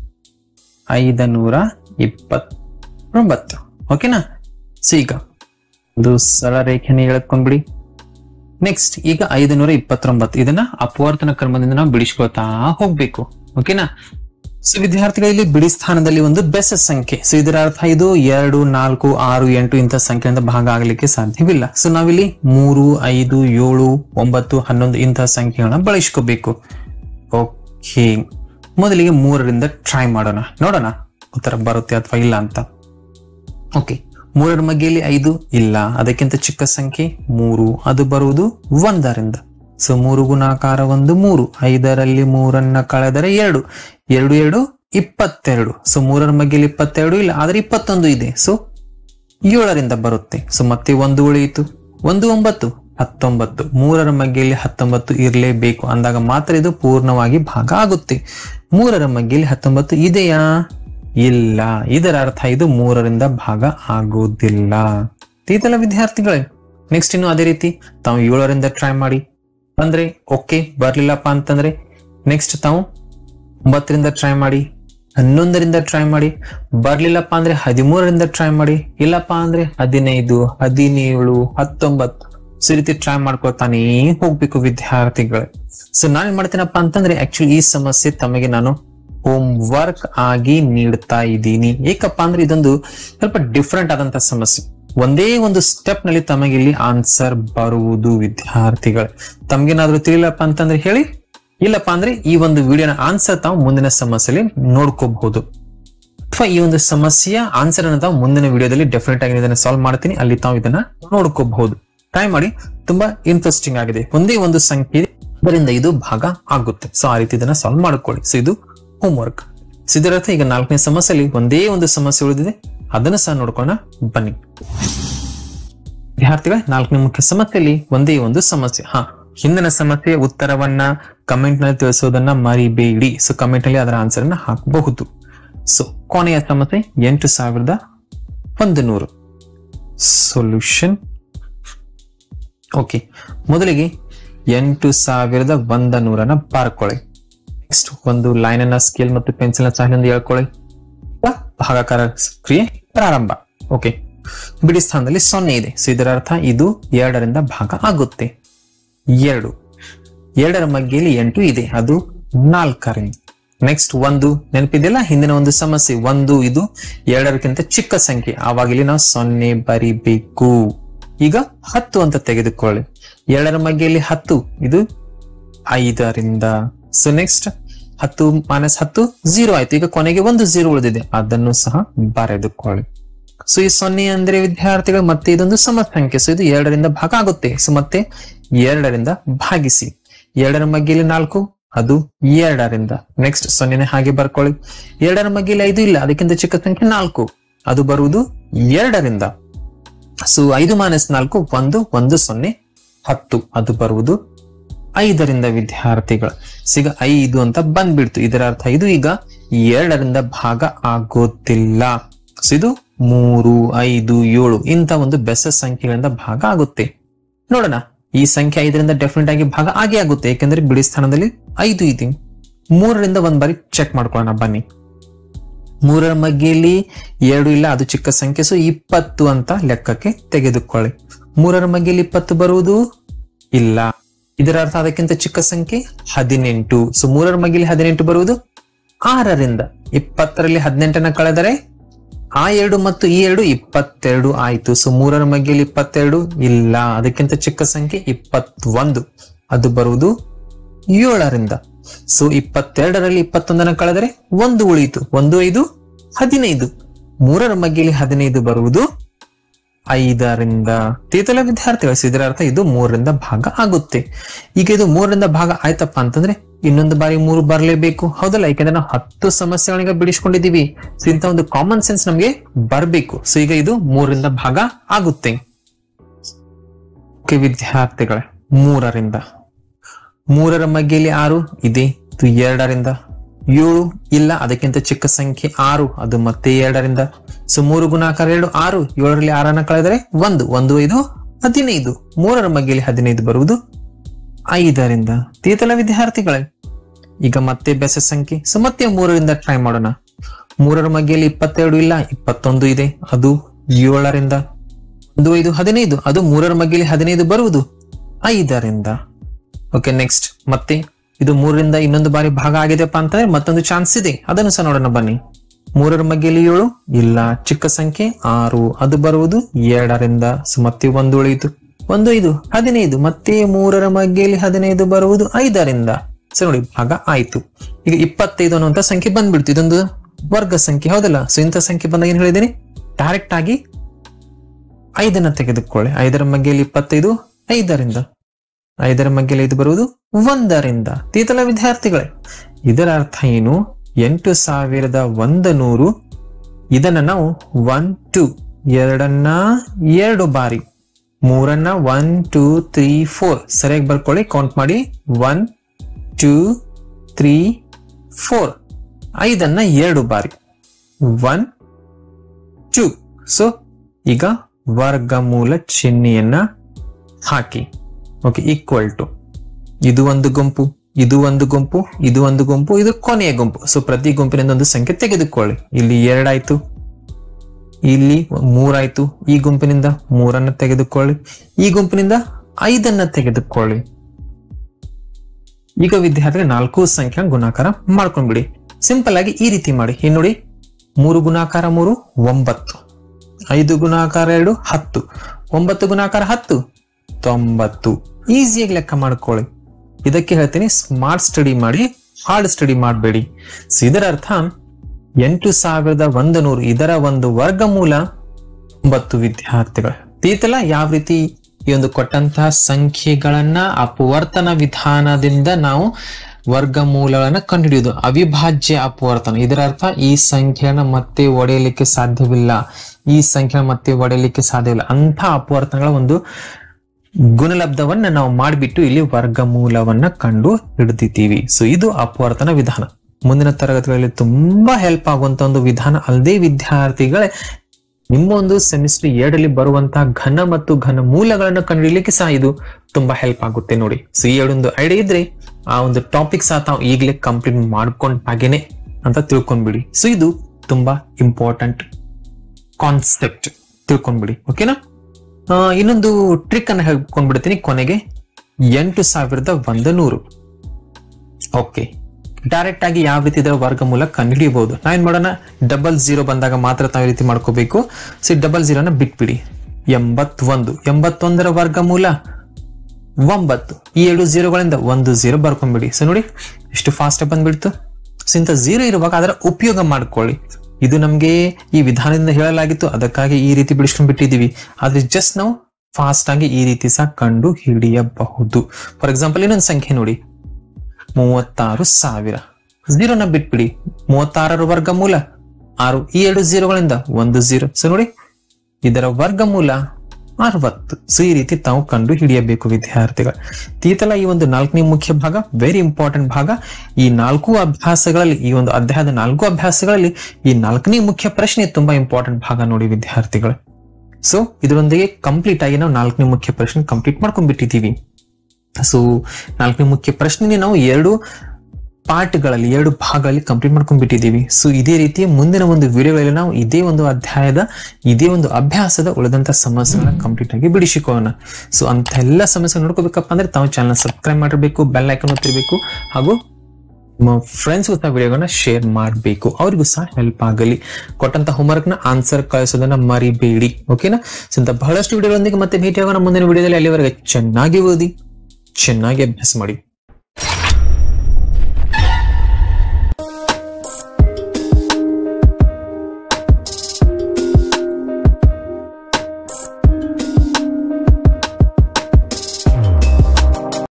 ಐದ ನೂರ ಇಪ್ಪತ್ತೊಂಬತ್ತು ಓಕೆನಾ ಸೊ ಈಗ ಒಂದು ಸರಳ ರೇಖೆನ ಎಳೆದ್ಕೊಂಡ್ಬಿಡಿ ನೆಕ್ಸ್ಟ್ ಈಗ ಐದು ನೂರ ಇಪ್ಪತ್ತೊಂಬತ್ತು ಇದನ್ನ ಅಪವರ್ತನ ಕ್ರಮದಿಂದ ನಾವು ಬಿಡಿಸ್ಕೊಳ್ತಾ ಹೋಗ್ಬೇಕು ಓಕೆನಾ ಸೊ ವಿದ್ಯಾರ್ಥಿಗಳಲ್ಲಿ ಬಿಡಿ ಸ್ಥಾನದಲ್ಲಿ ಒಂದು ಬೆಸ ಸಂಖ್ಯೆ ಸೊ ಇದರ ಅರ್ಥ ಇದು ಎರಡು ನಾಲ್ಕು ಆರು ಎಂಟು ಇಂಥ ಸಂಖ್ಯೆಯಿಂದ ಭಾಗ ಆಗಲಿಕ್ಕೆ ಸಾಧ್ಯವಿಲ್ಲ ಸೊ ನಾವಿಲ್ಲಿ ಮೂರು ಐದು ಏಳು ಒಂಬತ್ತು ಹನ್ನೊಂದು ಇಂಥ ಸಂಖ್ಯೆಗಳನ್ನ ಬಳಸ್ಕೋಬೇಕು ಓಕೆ ಮೊದಲಿಗೆ ಮೂರರಿಂದ ಟ್ರೈ ಮಾಡೋಣ ನೋಡೋಣ ಉತ್ತರ ಬರುತ್ತೆ ಅಥವಾ ಇಲ್ಲ ಅಂತ ಓಕೆ ಮೂರರ ಮಗ್ಗೆಯಲ್ಲಿ ಐದು ಇಲ್ಲ ಅದಕ್ಕಿಂತ ಚಿಕ್ಕ ಸಂಖ್ಯೆ ಮೂರು ಅದು ಬರುವುದು ಒಂದರಿಂದ ಸೊ ಮೂರು ಗುಣಾಕಾರ ಒಂದು ಮೂರು ಐದರಲ್ಲಿ ಮೂರನ್ನ ಕಳೆದರೆ ಎರಡು ಎರಡು ಎರಡು ಇಪ್ಪತ್ತೆರಡು ಸೊ ಮೂರರ ಮಗ್ಗೆಯಲ್ಲಿ ಇಪ್ಪತ್ತೆರಡು ಇಲ್ಲ ಆದ್ರೆ ಇಪ್ಪತ್ತೊಂದು ಇದೆ ಸೊ ಏಳರಿಂದ ಬರುತ್ತೆ ಸೊ ಮತ್ತೆ ಒಂದು ಉಳಿಯಿತು ಒಂದು ಒಂಬತ್ತು ಹತ್ತೊಂಬತ್ತು ಮೂರರ ಮಗ್ಗೆಯಲ್ಲಿ ಹತ್ತೊಂಬತ್ತು ಇರಲೇಬೇಕು ಅಂದಾಗ ಮಾತ್ರ ಇದು ಪೂರ್ಣವಾಗಿ ಭಾಗ ಆಗುತ್ತೆ ಮೂರರ ಮಗ್ಗೆಯಲ್ಲಿ ಹತ್ತೊಂಬತ್ತು ಇದೆಯಾ ಇಲ್ಲ ಇದರ ಅರ್ಥ ಇದು ಮೂರರಿಂದ ಭಾಗ ಆಗುವುದಿಲ್ಲ ಇದೆಲ್ಲ ವಿದ್ಯಾರ್ಥಿಗಳೇ ನೆಕ್ಸ್ಟ್ ಇನ್ನು ಅದೇ ರೀತಿ ತಾವು ಏಳರಿಂದ ಟ್ರೈ ಮಾಡಿ ಅಂದ್ರೆ ಓಕೆ ಬರ್ಲಿಲ್ಲಪ್ಪ ಅಂತಂದ್ರೆ ನೆಕ್ಸ್ಟ್ ತಾವು ಒಂಬತ್ತರಿಂದ ಟ್ರೈ ಮಾಡಿ ಹನ್ನೊಂದರಿಂದ ಟ್ರೈ ಮಾಡಿ ಬರ್ಲಿಲ್ಲಪ್ಪ ಅಂದ್ರೆ ಹದಿಮೂರರಿಂದ ಟ್ರೈ ಮಾಡಿ ಇಲ್ಲಪ್ಪ ಅಂದ್ರೆ ಹದಿನೈದು ಹದಿನೇಳು ಹತ್ತೊಂಬತ್ತು ಸೊ ಈ ರೀತಿ ಟ್ರೈ ಮಾಡ್ಕೊಳ್ತಾನೆ ಹೋಗ್ಬೇಕು ವಿದ್ಯಾರ್ಥಿಗಳೇ ಸೊ ನಾನೇನ್ ಮಾಡ್ತೇನಪ್ಪ ಅಂತಂದ್ರೆ ಆಕ್ಚುಲಿ ಈ ಸಮಸ್ಯೆ ತಮಗೆ ನಾನು ಹೋಮ್ ವರ್ಕ್ ಆಗಿ ನೀಡ್ತಾ ಇದ್ದೀನಿ ಏಕಪ್ಪ ಅಂದ್ರೆ ಇದೊಂದು ಸ್ವಲ್ಪ ಡಿಫ್ರೆಂಟ್ ಆದಂತ ಸಮಸ್ಯೆ ಒಂದೇ ಒಂದು ಸ್ಟೆಪ್ ನಲ್ಲಿ ತಮಗೆ ಇಲ್ಲಿ ಆನ್ಸರ್ ಬರುವುದು ವಿದ್ಯಾರ್ಥಿಗಳೇ ತಮ್ಗೇನಾದ್ರೂ ತಿಳಿಲಪ್ಪ ಅಂತಂದ್ರೆ ಹೇಳಿ ಇಲ್ಲಪ್ಪ ಅಂದ್ರೆ ಈ ಒಂದು ವಿಡಿಯೋನ ಆನ್ಸರ್ ತಾವು ಮುಂದಿನ ಸಮಸ್ಯೆಯಲ್ಲಿ ನೋಡ್ಕೋಬಹುದು ಅಥವಾ ಈ ಒಂದು ಸಮಸ್ಯೆಯ ಆನ್ಸರ್ ಅನ್ನು ತಾವು ಮುಂದಿನ ವಿಡಿಯೋದಲ್ಲಿ ಡೆಫಿನೆಟ್ ಆಗಿ ಇದನ್ನ ಸಾಲ್ವ್ ಮಾಡ್ತೀನಿ ಅಲ್ಲಿ ತಾವು ಇದನ್ನ ನೋಡ್ಕೋಬಹುದು ಟ್ರೈ ಮಾಡಿ ತುಂಬಾ ಇಂಟ್ರೆಸ್ಟಿಂಗ್ ಆಗಿದೆ ಒಂದೇ ಒಂದು ಸಂಖ್ಯೆ ಇದರಿಂದ ಇದು ಭಾಗ ಆಗುತ್ತೆ ಸೊ ಆ ರೀತಿ ಇದನ್ನ ಸಾಲ್ವ್ ಮಾಡ್ಕೊಳ್ಳಿ ಸೊ ಇದು ಹೋಮ್ ವರ್ಕ್ ಇದರರ್ಥ ಈಗ ನಾಲ್ಕನೇ ಸಮಸ್ಯೆಯಲ್ಲಿ ಒಂದೇ ಒಂದು ಸಮಸ್ಯೆ ಉಳಿದಿದೆ ಅದನ್ನು ಸಹ ನೋಡ್ಕೊಳ್ಳೋಣ ಬನ್ನಿ ವಿದ್ಯಾರ್ಥಿಗಳ ನಾಲ್ಕನೇ ಮುಖ್ಯ ಸಮಸ್ಯೆಯಲ್ಲಿ ಒಂದೇ ಒಂದು ಸಮಸ್ಯೆ ಹಾ ಹಿಂದಿನ ಸಮಸ್ಯೆಯ ಉತ್ತರವನ್ನ ಕಮೆಂಟ್ ನಲ್ಲಿ ತಿಳಿಸೋದನ್ನ ಮರಿಬೇಡಿ ಸೊ ಕಮೆಂಟ್ ನಲ್ಲಿ ಅದರ ಆನ್ಸರ್ ಅನ್ನ ಹಾಕಬಹುದು ಸೊ ಕೊನೆಯ ಸಮಸ್ಯೆ ಎಂಟು ಸಾವಿರದ ಒಂದು ನೂರು ಸೊಲ್ಯೂಷನ್ ಓಕೆ ಮೊದಲಿಗೆ ಎಂಟು ಸಾವಿರದ ಒಂದ ನೂರನ್ನ ಬಾರ್ಕೊಳ್ಳಿ ನೆಕ್ಸ್ಟ್ ಒಂದು ಲೈನ್ ಅನ್ನ ಸ್ಕೇಲ್ ಮತ್ತು ಪೆನ್ಸಿಲ್ ನ ಸಹಾಯದಿಂದ ಹೇಳ್ಕೊಳ್ಳಿ ಈಗ ಭಾಗಾಕಾರ ಕ್ರಿಯೆ ಪ್ರಾರಂಭ ಓಕೆ ಬಿಡಿ ಸ್ಥಾನದಲ್ಲಿ ಸೊನ್ನೆ ಇದೆ ಸೊ ಇದರ ಅರ್ಥ ಇದು ಎರಡರಿಂದ ಭಾಗ ಆಗುತ್ತೆ ಎರಡು ಎರಡರ ಮಗ್ಗೆಯಲ್ಲಿ ಎಂಟು ಇದೆ ಅದು ನಾಲ್ಕರಿಂದ ನೆಕ್ಸ್ಟ್ ಒಂದು ನೆನಪಿದೆಯಲ್ಲ ಹಿಂದಿನ ಒಂದು ಸಮಸ್ಯೆ ಒಂದು ಇದು ಎರಡರಕ್ಕಿಂತ ಚಿಕ್ಕ ಸಂಖ್ಯೆ ಆವಾಗ ಇಲ್ಲಿ ನಾವು ಸೊನ್ನೆ ಬರಿಬೇಕು ಈಗ ಹತ್ತು ಅಂತ ತೆಗೆದುಕೊಳ್ಳಿ ಎರಡರ ಮಗ್ಗೆಯಲ್ಲಿ ಹತ್ತು ಇದು ಐದರಿಂದ ಸೊ ನೆಕ್ಸ್ಟ್ ಹತ್ತು ಮೈನಸ್ ಹತ್ತು ಜೀರೋ ಆಯ್ತು ಈಗ ಕೊನೆಗೆ ಒಂದು ಜೀರೋ ಉಳಿದಿದೆ ಅದನ್ನು ಸಹ ಬರೆದುಕೊಳ್ಳಿ ಸೊ ಈ ಸೊನ್ನೆ ಅಂದ್ರೆ ವಿದ್ಯಾರ್ಥಿಗಳು ಮತ್ತೆ ಇದೊಂದು ಸಮ ಸಂಖ್ಯೆ ಸೊ ಇದು ಎರಡರಿಂದ ಭಾಗ ಆಗುತ್ತೆ ಸೊ ಮತ್ತೆ ಎರಡರಿಂದ ಭಾಗಿಸಿ ಎರಡರ ಮಗ್ಗೆಯಲ್ಲಿ ನಾಲ್ಕು ಅದು ಎರಡರಿಂದ ನೆಕ್ಸ್ಟ್ ಸೊನ್ನೆನೆ ಹಾಗೆ ಬರ್ಕೊಳ್ಳಿ ಎರಡರ ಮಗ್ಗೆಯಲ್ಲಿ ಐದು ಇಲ್ಲ ಅದಕ್ಕಿಂತ ಚಿಕ್ಕ ಸಂಖ್ಯೆ ನಾಲ್ಕು ಅದು ಬರುವುದು ಎರಡರಿಂದ ಸೊ ಐದು ಮೈನಸ್ ನಾಲ್ಕು ಒಂದು ಒಂದು ಸೊನ್ನೆ ಹತ್ತು ಅದು ಬರುವುದು ಐದರಿಂದ ವಿದ್ಯಾರ್ಥಿಗಳು ಸೊ ಈಗ ಐದು ಅಂತ ಬಂದ್ಬಿಡ್ತು ಇದರ ಅರ್ಥ ಇದು ಈಗ ಎರಡರಿಂದ ಭಾಗ ಆಗೋದಿಲ್ಲ ಸೊ ಇದು ಮೂರು ಐದು ಏಳು ಇಂಥ ಒಂದು ಬೆಸ ಸಂಖ್ಯೆಗಳಿಂದ ಭಾಗ ಆಗುತ್ತೆ ನೋಡೋಣ ಈ ಸಂಖ್ಯೆ ಐದರಿಂದ ಡೆಫಿನೆಟ್ ಆಗಿ ಭಾಗ ಆಗೇ ಆಗುತ್ತೆ ಯಾಕೆಂದ್ರೆ ಬಿಡಿ ಸ್ಥಾನದಲ್ಲಿ ಐದು ಇದೆ ಮೂರರಿಂದ ಒಂದ್ ಬಾರಿ ಚೆಕ್ ಮಾಡ್ಕೊಳ್ಳೋಣ ಬನ್ನಿ ಮೂರರ ಮಧ್ಯೆಯಲ್ಲಿ ಎರಡು ಇಲ್ಲ ಅದು ಚಿಕ್ಕ ಸಂಖ್ಯೆ ಸೊ ಇಪ್ಪತ್ತು ಅಂತ ಲೆಕ್ಕಕ್ಕೆ ತೆಗೆದುಕೊಳ್ಳಿ ಮೂರರ ಮಧ್ಯೆಯಲ್ಲಿ ಇಪ್ಪತ್ತು ಬರುವುದು ಇಲ್ಲ ಇದರ ಅರ್ಥ ಅದಕ್ಕಿಂತ ಚಿಕ್ಕ ಸಂಖ್ಯೆ ಹದಿನೆಂಟು ಸೊ ಮೂರರ ಮಧ್ಯೆಯಲ್ಲಿ ಹದಿನೆಂಟು ಬರುವುದು ಆರರಿಂದ ಇಪ್ಪತ್ತರಲ್ಲಿ ಹದಿನೆಂಟನ್ನ ಕಳೆದರೆ ಆ ಎರಡು ಮತ್ತು ಈ ಎರಡು ಇಪ್ಪತ್ತೆರಡು ಆಯ್ತು ಸೊ ಮೂರರ ಮಧ್ಯೆಯಲ್ಲಿ ಇಪ್ಪತ್ತೆರಡು ಇಲ್ಲ ಅದಕ್ಕಿಂತ ಚಿಕ್ಕ ಸಂಖ್ಯೆ ಇಪ್ಪತ್ತೊಂದು ಅದು ಬರುವುದು ಏಳರಿಂದ ಸೊ ಇಪ್ಪತ್ತೆರಡರಲ್ಲಿ ಇಪ್ಪತ್ತೊಂದನ್ನ ಕಳೆದರೆ ಒಂದು ಉಳಿಯಿತು ಒಂದು ಐದು ಹದಿನೈದು ಮೂರರ ಮಧ್ಯೆಯಲ್ಲಿ ಹದಿನೈದು ಬರುವುದು ಐದರಿಂದ ತೀತಲ ವಿದ್ಯಾರ್ಥಿಗಳು ಸೊ ಇದರ ಅರ್ಥ ಇದು ಮೂರರಿಂದ ಭಾಗ ಆಗುತ್ತೆ ಈಗ ಇದು ಮೂರರಿಂದ ಭಾಗ ಆಯ್ತಪ್ಪ ಅಂತಂದ್ರೆ ಇನ್ನೊಂದು ಬಾರಿ ಮೂರು ಬರಲೇಬೇಕು ಹೌದಲ್ಲ ಯಾಕಂದ್ರೆ ನಾವು ಹತ್ತು ಸಮಸ್ಯೆಗಳನ್ನ ಬಿಡಿಸ್ಕೊಂಡಿದೀವಿ ಸೊ ಇಂಥ ಒಂದು ಕಾಮನ್ ಸೆನ್ಸ್ ನಮಗೆ ಬರಬೇಕು ಸೊ ಈಗ ಇದು ಮೂರರಿಂದ ಭಾಗ ಆಗುತ್ತೆ ಓಕೆ ವಿದ್ಯಾರ್ಥಿಗಳೇ ಮೂರರಿಂದ ಮೂರರ ಮಧ್ಯೆಯಲ್ಲಿ ಆರು ಇದೆ ಇದು ಎರಡರಿಂದ ಏಳು ಇಲ್ಲ ಅದಕ್ಕಿಂತ ಚಿಕ್ಕ ಸಂಖ್ಯೆ ಆರು ಅದು ಮತ್ತೆ ಎರಡರಿಂದ ಸೊ ಮೂರು ಗುಣಾಕಾರ ಎರಡು ಆರು ಏಳರಲ್ಲಿ ಆರನ್ನ ಕಳೆದರೆ ಒಂದು ಒಂದು ಐದು ಹದಿನೈದು ಮೂರರ ಮಧ್ಯೆಯಲ್ಲಿ ಹದಿನೈದು ಬರುವುದು ಐದರಿಂದ ತೀತಲ ವಿದ್ಯಾರ್ಥಿಗಳೇ ಈಗ ಮತ್ತೆ ಬೆಸ ಸಂಖ್ಯೆ ಸೊ ಮತ್ತೆ ಮೂರರಿಂದ ಟ್ರೈ ಮಾಡೋಣ ಮೂರರ ಮಧ್ಯೆಯಲ್ಲಿ ಇಪ್ಪತ್ತೆರಡು ಇಲ್ಲ ಇಪ್ಪತ್ತೊಂದು ಇದೆ ಅದು ಏಳರಿಂದ ಒಂದು ಐದು ಹದಿನೈದು ಅದು ಮೂರರ ಮಧ್ಯೆಯಲ್ಲಿ ಹದಿನೈದು ಬರುವುದು ಐದರಿಂದ ಓಕೆ ನೆಕ್ಸ್ಟ್ ಮತ್ತೆ ಇದು ಮೂರರಿಂದ ಇನ್ನೊಂದು ಬಾರಿ ಭಾಗ ಆಗಿದೆಪ್ಪ ಅಂತಂದ್ರೆ ಮತ್ತೊಂದು ಚಾನ್ಸ್ ಇದೆ ಅದನ್ನು ಸಹ ನೋಡೋಣ ಬನ್ನಿ ಮೂರರ ಮಧ್ಯೆಯಲ್ಲಿ ಏಳು ಇಲ್ಲ ಚಿಕ್ಕ ಸಂಖ್ಯೆ ಆರು ಅದು ಬರುವುದು ಎರಡರಿಂದ ಸೊ ಮತ್ತೆ ಒಂದು ಉಳಿಯಿತು ಒಂದು ಐದು ಹದಿನೈದು ಮತ್ತೆ ಮೂರರ ಮಧ್ಯೆಯಲ್ಲಿ ಹದಿನೈದು ಬರುವುದು ಐದರಿಂದ ಸೊ ನೋಡಿ ಭಾಗ ಆಯ್ತು ಈಗ ಇಪ್ಪತ್ತೈದು ಅನ್ನುವಂತ ಸಂಖ್ಯೆ ಬಂದ್ಬಿಡ್ತು ಇದೊಂದು ವರ್ಗ ಸಂಖ್ಯೆ ಹೌದಲ್ಲ ಸೊ ಇಂಥ ಸಂಖ್ಯೆ ಬಂದಾಗ ಏನ್ ಹೇಳಿದೀನಿ ಡೈರೆಕ್ಟ್ ಆಗಿ ಐದನ್ನ ತೆಗೆದುಕೊಳ್ಳಿ ಐದರ ಮಧ್ಯೆಯಲ್ಲಿ ಇಪ್ಪತ್ತೈದು ಐದರಿಂದ ಐದರ ಮಧ್ಯೆಯಲ್ಲಿ ಇದು ಬರುವುದು ಒಂದರಿಂದ ತೀತಲ ವಿದ್ಯಾರ್ಥಿಗಳೇ ಇದರ ಅರ್ಥ ಏನು ಎಂಟು ಸಾವಿರದ ಒಂದ ನೂರು ಇದನ್ನ ನಾವು ಒನ್ ಟು ಎರಡನ್ನ ಎರಡು ಬಾರಿ ಮೂರನ್ನ ಒನ್ ಟೂ ತ್ರೀ ಫೋರ್ ಸರಿಯಾಗಿ ಬರ್ಕೊಳ್ಳಿ ಕೌಂಟ್ ಮಾಡಿ ಒನ್ ಟೂ ತ್ರೀ ಫೋರ್ ಐದನ್ನ ಎರಡು ಬಾರಿ ಒನ್ ಟೂ ಸೊ ಈಗ ವರ್ಗಮೂಲ ಚಿಹ್ನೆಯನ್ನ ಹಾಕಿ ಓಕೆ ಈಕ್ವಲ್ ಟು ಇದು ಒಂದು ಗುಂಪು ಇದು ಒಂದು ಗುಂಪು ಇದು ಒಂದು ಗುಂಪು ಇದು ಕೊನೆಯ ಗುಂಪು ಸೊ ಪ್ರತಿ ಗುಂಪಿನಿಂದ ಒಂದು ಸಂಖ್ಯೆ ತೆಗೆದುಕೊಳ್ಳಿ ಇಲ್ಲಿ ಎರಡಾಯ್ತು ಇಲ್ಲಿ ಮೂರಾಯ್ತು ಈ ಗುಂಪಿನಿಂದ ಮೂರನ್ನ ತೆಗೆದುಕೊಳ್ಳಿ ಈ ಗುಂಪಿನಿಂದ ಐದನ್ನ ತೆಗೆದುಕೊಳ್ಳಿ ಈಗ ವಿದ್ಯಾರ್ಥಿಗೆ ನಾಲ್ಕು ಸಂಖ್ಯೆ ಗುಣಾಕಾರ ಮಾಡ್ಕೊಂಡ್ಬಿಡಿ ಸಿಂಪಲ್ ಆಗಿ ಈ ರೀತಿ ಮಾಡಿ ಏನ್ ನೋಡಿ ಮೂರು ಗುಣಾಕಾರ ಮೂರು ಒಂಬತ್ತು ಐದು ಗುಣಾಕಾರ ಎರಡು ಹತ್ತು ಒಂಬತ್ತು ಗುಣಾಕಾರ ಹತ್ತು ತೊಂಬತ್ತು ಈಸಿಯಾಗಿ ಲೆಕ್ಕ ಮಾಡ್ಕೊಳ್ಳಿ ಇದಕ್ಕೆ ಹೇಳ್ತೀನಿ ಸ್ಮಾರ್ಟ್ ಸ್ಟಡಿ ಮಾಡಿ ಹಾರ್ಡ್ ಸ್ಟಡಿ ಮಾಡಬೇಡಿ ಸೊ ಇದರ ಅರ್ಥ ಎಂಟು ಸಾವಿರದ ಒಂದು ನೂರು ಇದರ ಒಂದು ವರ್ಗಮೂಲ ಒಂಬತ್ತು ವಿದ್ಯಾರ್ಥಿಗಳು ತೀತಲ ಯಾವ ರೀತಿ ಈ ಒಂದು ಕೊಟ್ಟಂತಹ ಸಂಖ್ಯೆಗಳನ್ನ ಅಪವರ್ತನ ವಿಧಾನದಿಂದ ನಾವು ವರ್ಗಮೂಲಗಳನ್ನ ಕಂಡುಹಿಡಿಯುವುದು ಅವಿಭಾಜ್ಯ ಅಪವರ್ತನ ಇದರ ಅರ್ಥ ಈ ಸಂಖ್ಯೆನ ಮತ್ತೆ ಒಡೆಯಲಿಕ್ಕೆ ಸಾಧ್ಯವಿಲ್ಲ ಈ ಸಂಖ್ಯೆ ಮತ್ತೆ ಒಡೆಯಲಿಕ್ಕೆ ಸಾಧ್ಯವಿಲ್ಲ ಅಂತ ಅಪವರ್ತನಗಳ ಒಂದು ಗುಣಲಬ್ಧವನ್ನ ನಾವು ಮಾಡಿಬಿಟ್ಟು ಇಲ್ಲಿ ವರ್ಗಮೂಲವನ್ನ ಕಂಡು ಹಿಡಿದಿದ್ದೀವಿ ಸೊ ಇದು ಅಪವರ್ತನ ವಿಧಾನ ಮುಂದಿನ ತರಗತಿಗಳಲ್ಲಿ ತುಂಬಾ ಹೆಲ್ಪ್ ಆಗುವಂತ ಒಂದು ವಿಧಾನ ಅಲ್ಲದೆ ವಿದ್ಯಾರ್ಥಿಗಳೇ ನಿಮ್ಮ ಒಂದು ಸೆಮಿಸ್ಟರ್ ಎರಡಲ್ಲಿ ಬರುವಂತಹ ಘನ ಮತ್ತು ಘನ ಮೂಲಗಳನ್ನು ಕಂಡುಹಿಡಿಯಲಿಕ್ಕೆ ಸಹ ಇದು ತುಂಬಾ ಹೆಲ್ಪ್ ಆಗುತ್ತೆ ನೋಡಿ ಸೊ ಈ ಎರಡೊಂದು ಐಡಿಯಾ ಇದ್ರೆ ಆ ಒಂದು ಟಾಪಿಕ್ ಸಹ ತಾವು ಈಗಲೇ ಕಂಪ್ಲೀಟ್ ಮಾಡ್ಕೊಂಡ್ ಹಾಗೇನೆ ಅಂತ ತಿಳ್ಕೊಂಡ್ಬಿಡಿ ಸೊ ಇದು ತುಂಬಾ ಇಂಪಾರ್ಟೆಂಟ್ ಕಾನ್ಸೆಪ್ಟ್ ತಿಳ್ಕೊಂಡ್ಬಿಡಿ ಓಕೆನಾ ಆ, ಇನ್ನೊಂದು ಟ್ರಿಕ್ ಅನ್ನ ಹೇಳ್ಕೊಂಡ್ಬಿಡ್ತೀನಿ ಕೊನೆಗೆ ಎಂಟು ಸಾವಿರದ ಒಂದು ನೂರು ಓಕೆ ಡೈರೆಕ್ಟ್ ಆಗಿ ಯಾವ ರೀತಿ ಇದರ ವರ್ಗಮೂಲ ಕಂಡುಹಿಡಿಯಬಹುದು ನಾವೇನ್ ಮಾಡೋಣ ಡಬಲ್ ಜೀರೋ ಬಂದಾಗ ಮಾತ್ರ ತಾವು ಈ ರೀತಿ ಮಾಡ್ಕೋಬೇಕು ಸೊ ಡಬಲ್ ಜೀರೋನ ಬಿಟ್ಬಿಡಿ ಎಂಬತ್ತೊಂದು ಎಂಬತ್ತೊಂದರ ವರ್ಗಮೂಲ ಒಂಬತ್ತು ಈ ಎರಡು ಜೀರೋಗಳಿಂದ ಒಂದು ಜೀರೋ ಬರ್ಕೊಂಡ್ಬಿಡಿ ಸೊ ನೋಡಿ ಎಷ್ಟು ಫಾಸ್ಟ್ ಬಂದ್ಬಿಡ್ತು ಸೊ ಇಂಥ ಜೀರೋ ಇರುವಾಗ ಅದರ ಉಪಯೋಗ ಮಾಡ್ಕೊಳ್ಳಿ ಇದು ನಮ್ಗೆ ಈ ವಿಧಾನದಿಂದ ಹೇಳಲಾಗಿತ್ತು ಅದಕ್ಕಾಗಿ ಈ ರೀತಿ ಬಿಡಿಸ್ಕೊಂಡ್ ಬಿಟ್ಟಿದೀವಿ ಆದ್ರೆ ಜಸ್ಟ್ ನಾವು ಫಾಸ್ಟ್ ಆಗಿ ಈ ರೀತಿ ಸಹ ಕಂಡು ಹಿಡಿಯಬಹುದು ಫಾರ್ ಎಕ್ಸಾಂಪಲ್ ಇನ್ನೊಂದು ಸಂಖ್ಯೆ ನೋಡಿ ಮೂವತ್ತಾರು ಸಾವಿರ ಜೀರೋನ ಬಿಟ್ಬಿಡಿ ಮೂವತ್ತಾರರ ವರ್ಗಮೂಲ ಆರು ಈ ಎರಡು ಜೀರೋಗಳಿಂದ ಒಂದು ಜೀರೋ ಸೊ ನೋಡಿ ಇದರ ವರ್ಗಮೂಲ ಅರವತ್ತು ಸೊ ಈ ರೀತಿ ತಾವು ಕಂಡು ಹಿಡಿಯಬೇಕು ವಿದ್ಯಾರ್ಥಿಗಳು ತೀತಲ ಈ ಒಂದು ನಾಲ್ಕನೇ ಮುಖ್ಯ ಭಾಗ ವೆರಿ ಇಂಪಾರ್ಟೆಂಟ್ ಭಾಗ ಈ ನಾಲ್ಕು ಅಭ್ಯಾಸಗಳಲ್ಲಿ ಈ ಒಂದು ಅಧ್ಯಾಯದ ನಾಲ್ಕು ಅಭ್ಯಾಸಗಳಲ್ಲಿ ಈ ನಾಲ್ಕನೇ ಮುಖ್ಯ ಪ್ರಶ್ನೆ ತುಂಬಾ ಇಂಪಾರ್ಟೆಂಟ್ ಭಾಗ ನೋಡಿ ವಿದ್ಯಾರ್ಥಿಗಳು ಸೊ ಇದರೊಂದಿಗೆ ಕಂಪ್ಲೀಟ್ ಆಗಿ ನಾವು ನಾಲ್ಕನೇ ಮುಖ್ಯ ಪ್ರಶ್ನೆ ಕಂಪ್ಲೀಟ್ ಮಾಡ್ಕೊಂಡ್ಬಿಟ್ಟಿದ್ದೀವಿ ಸೊ ನಾಲ್ಕನೇ ಮುಖ್ಯ ಪ್ರಶ್ನೆ ನಾವು ಎರಡು ಪಾರ್ಟ್ಗಳಲ್ಲಿ ಎರಡು ಭಾಗಗಳಲ್ಲಿ ಕಂಪ್ಲೀಟ್ ಮಾಡ್ಕೊಂಡ್ಬಿಟ್ಟಿದ್ದೀವಿ ಸೊ ಇದೇ ರೀತಿ ಮುಂದಿನ ಒಂದು ವಿಡಿಯೋಗಳಲ್ಲಿ ನಾವು ಇದೇ ಒಂದು ಅಧ್ಯಾಯದ ಇದೇ ಒಂದು ಅಭ್ಯಾಸದ ಉಳಿದಂತ ಸಮಸ್ಯೆಗಳನ್ನ ಕಂಪ್ಲೀಟ್ ಆಗಿ ಬಿಡಿಸಿಕೊಳ್ಳೋಣ ಸೊ ಅಂತ ಎಲ್ಲ ಸಮಸ್ಯೆ ನೋಡ್ಕೋಬೇಕಪ್ಪ ಅಂದ್ರೆ ತಾವು ಚಾನಲ್ ಸಬ್ಸ್ಕ್ರೈಬ್ ಮಾಡಿರ್ಬೇಕು ಬೆಲ್ ಐಕನ್ ಒತ್ತಿರ್ಬೇಕು ಹಾಗೂ ನಿಮ್ಮ ಫ್ರೆಂಡ್ಸ್ಗೂ ಸಹ ವಿಡಿಯೋಗಳನ್ನ ಶೇರ್ ಮಾಡಬೇಕು ಅವ್ರಿಗೂ ಸಹ ಹೆಲ್ಪ್ ಆಗಲಿ ಕೊಟ್ಟಂತ ಹೋಮ್ವರ್ಕ್ ನ ಆನ್ಸರ್ ಕಳಿಸೋದನ್ನ ಮರಿಬೇಡಿ ಓಕೆನಾ ಸೊ ಇಂಥ ಬಹಳಷ್ಟು ವಿಡಿಯೋಗಳೊಂದಿಗೆ ಮತ್ತೆ ಭೇಟಿ ಆಗೋಣ ಮುಂದಿನ ವಿಡಿಯೋದಲ್ಲಿ ಅಲ್ಲಿವರೆಗೆ ಚೆನ್ನಾಗಿ ಓದಿ ಚೆನ್ನಾಗಿ ಅಭ್ಯಾಸ ಮಾಡಿ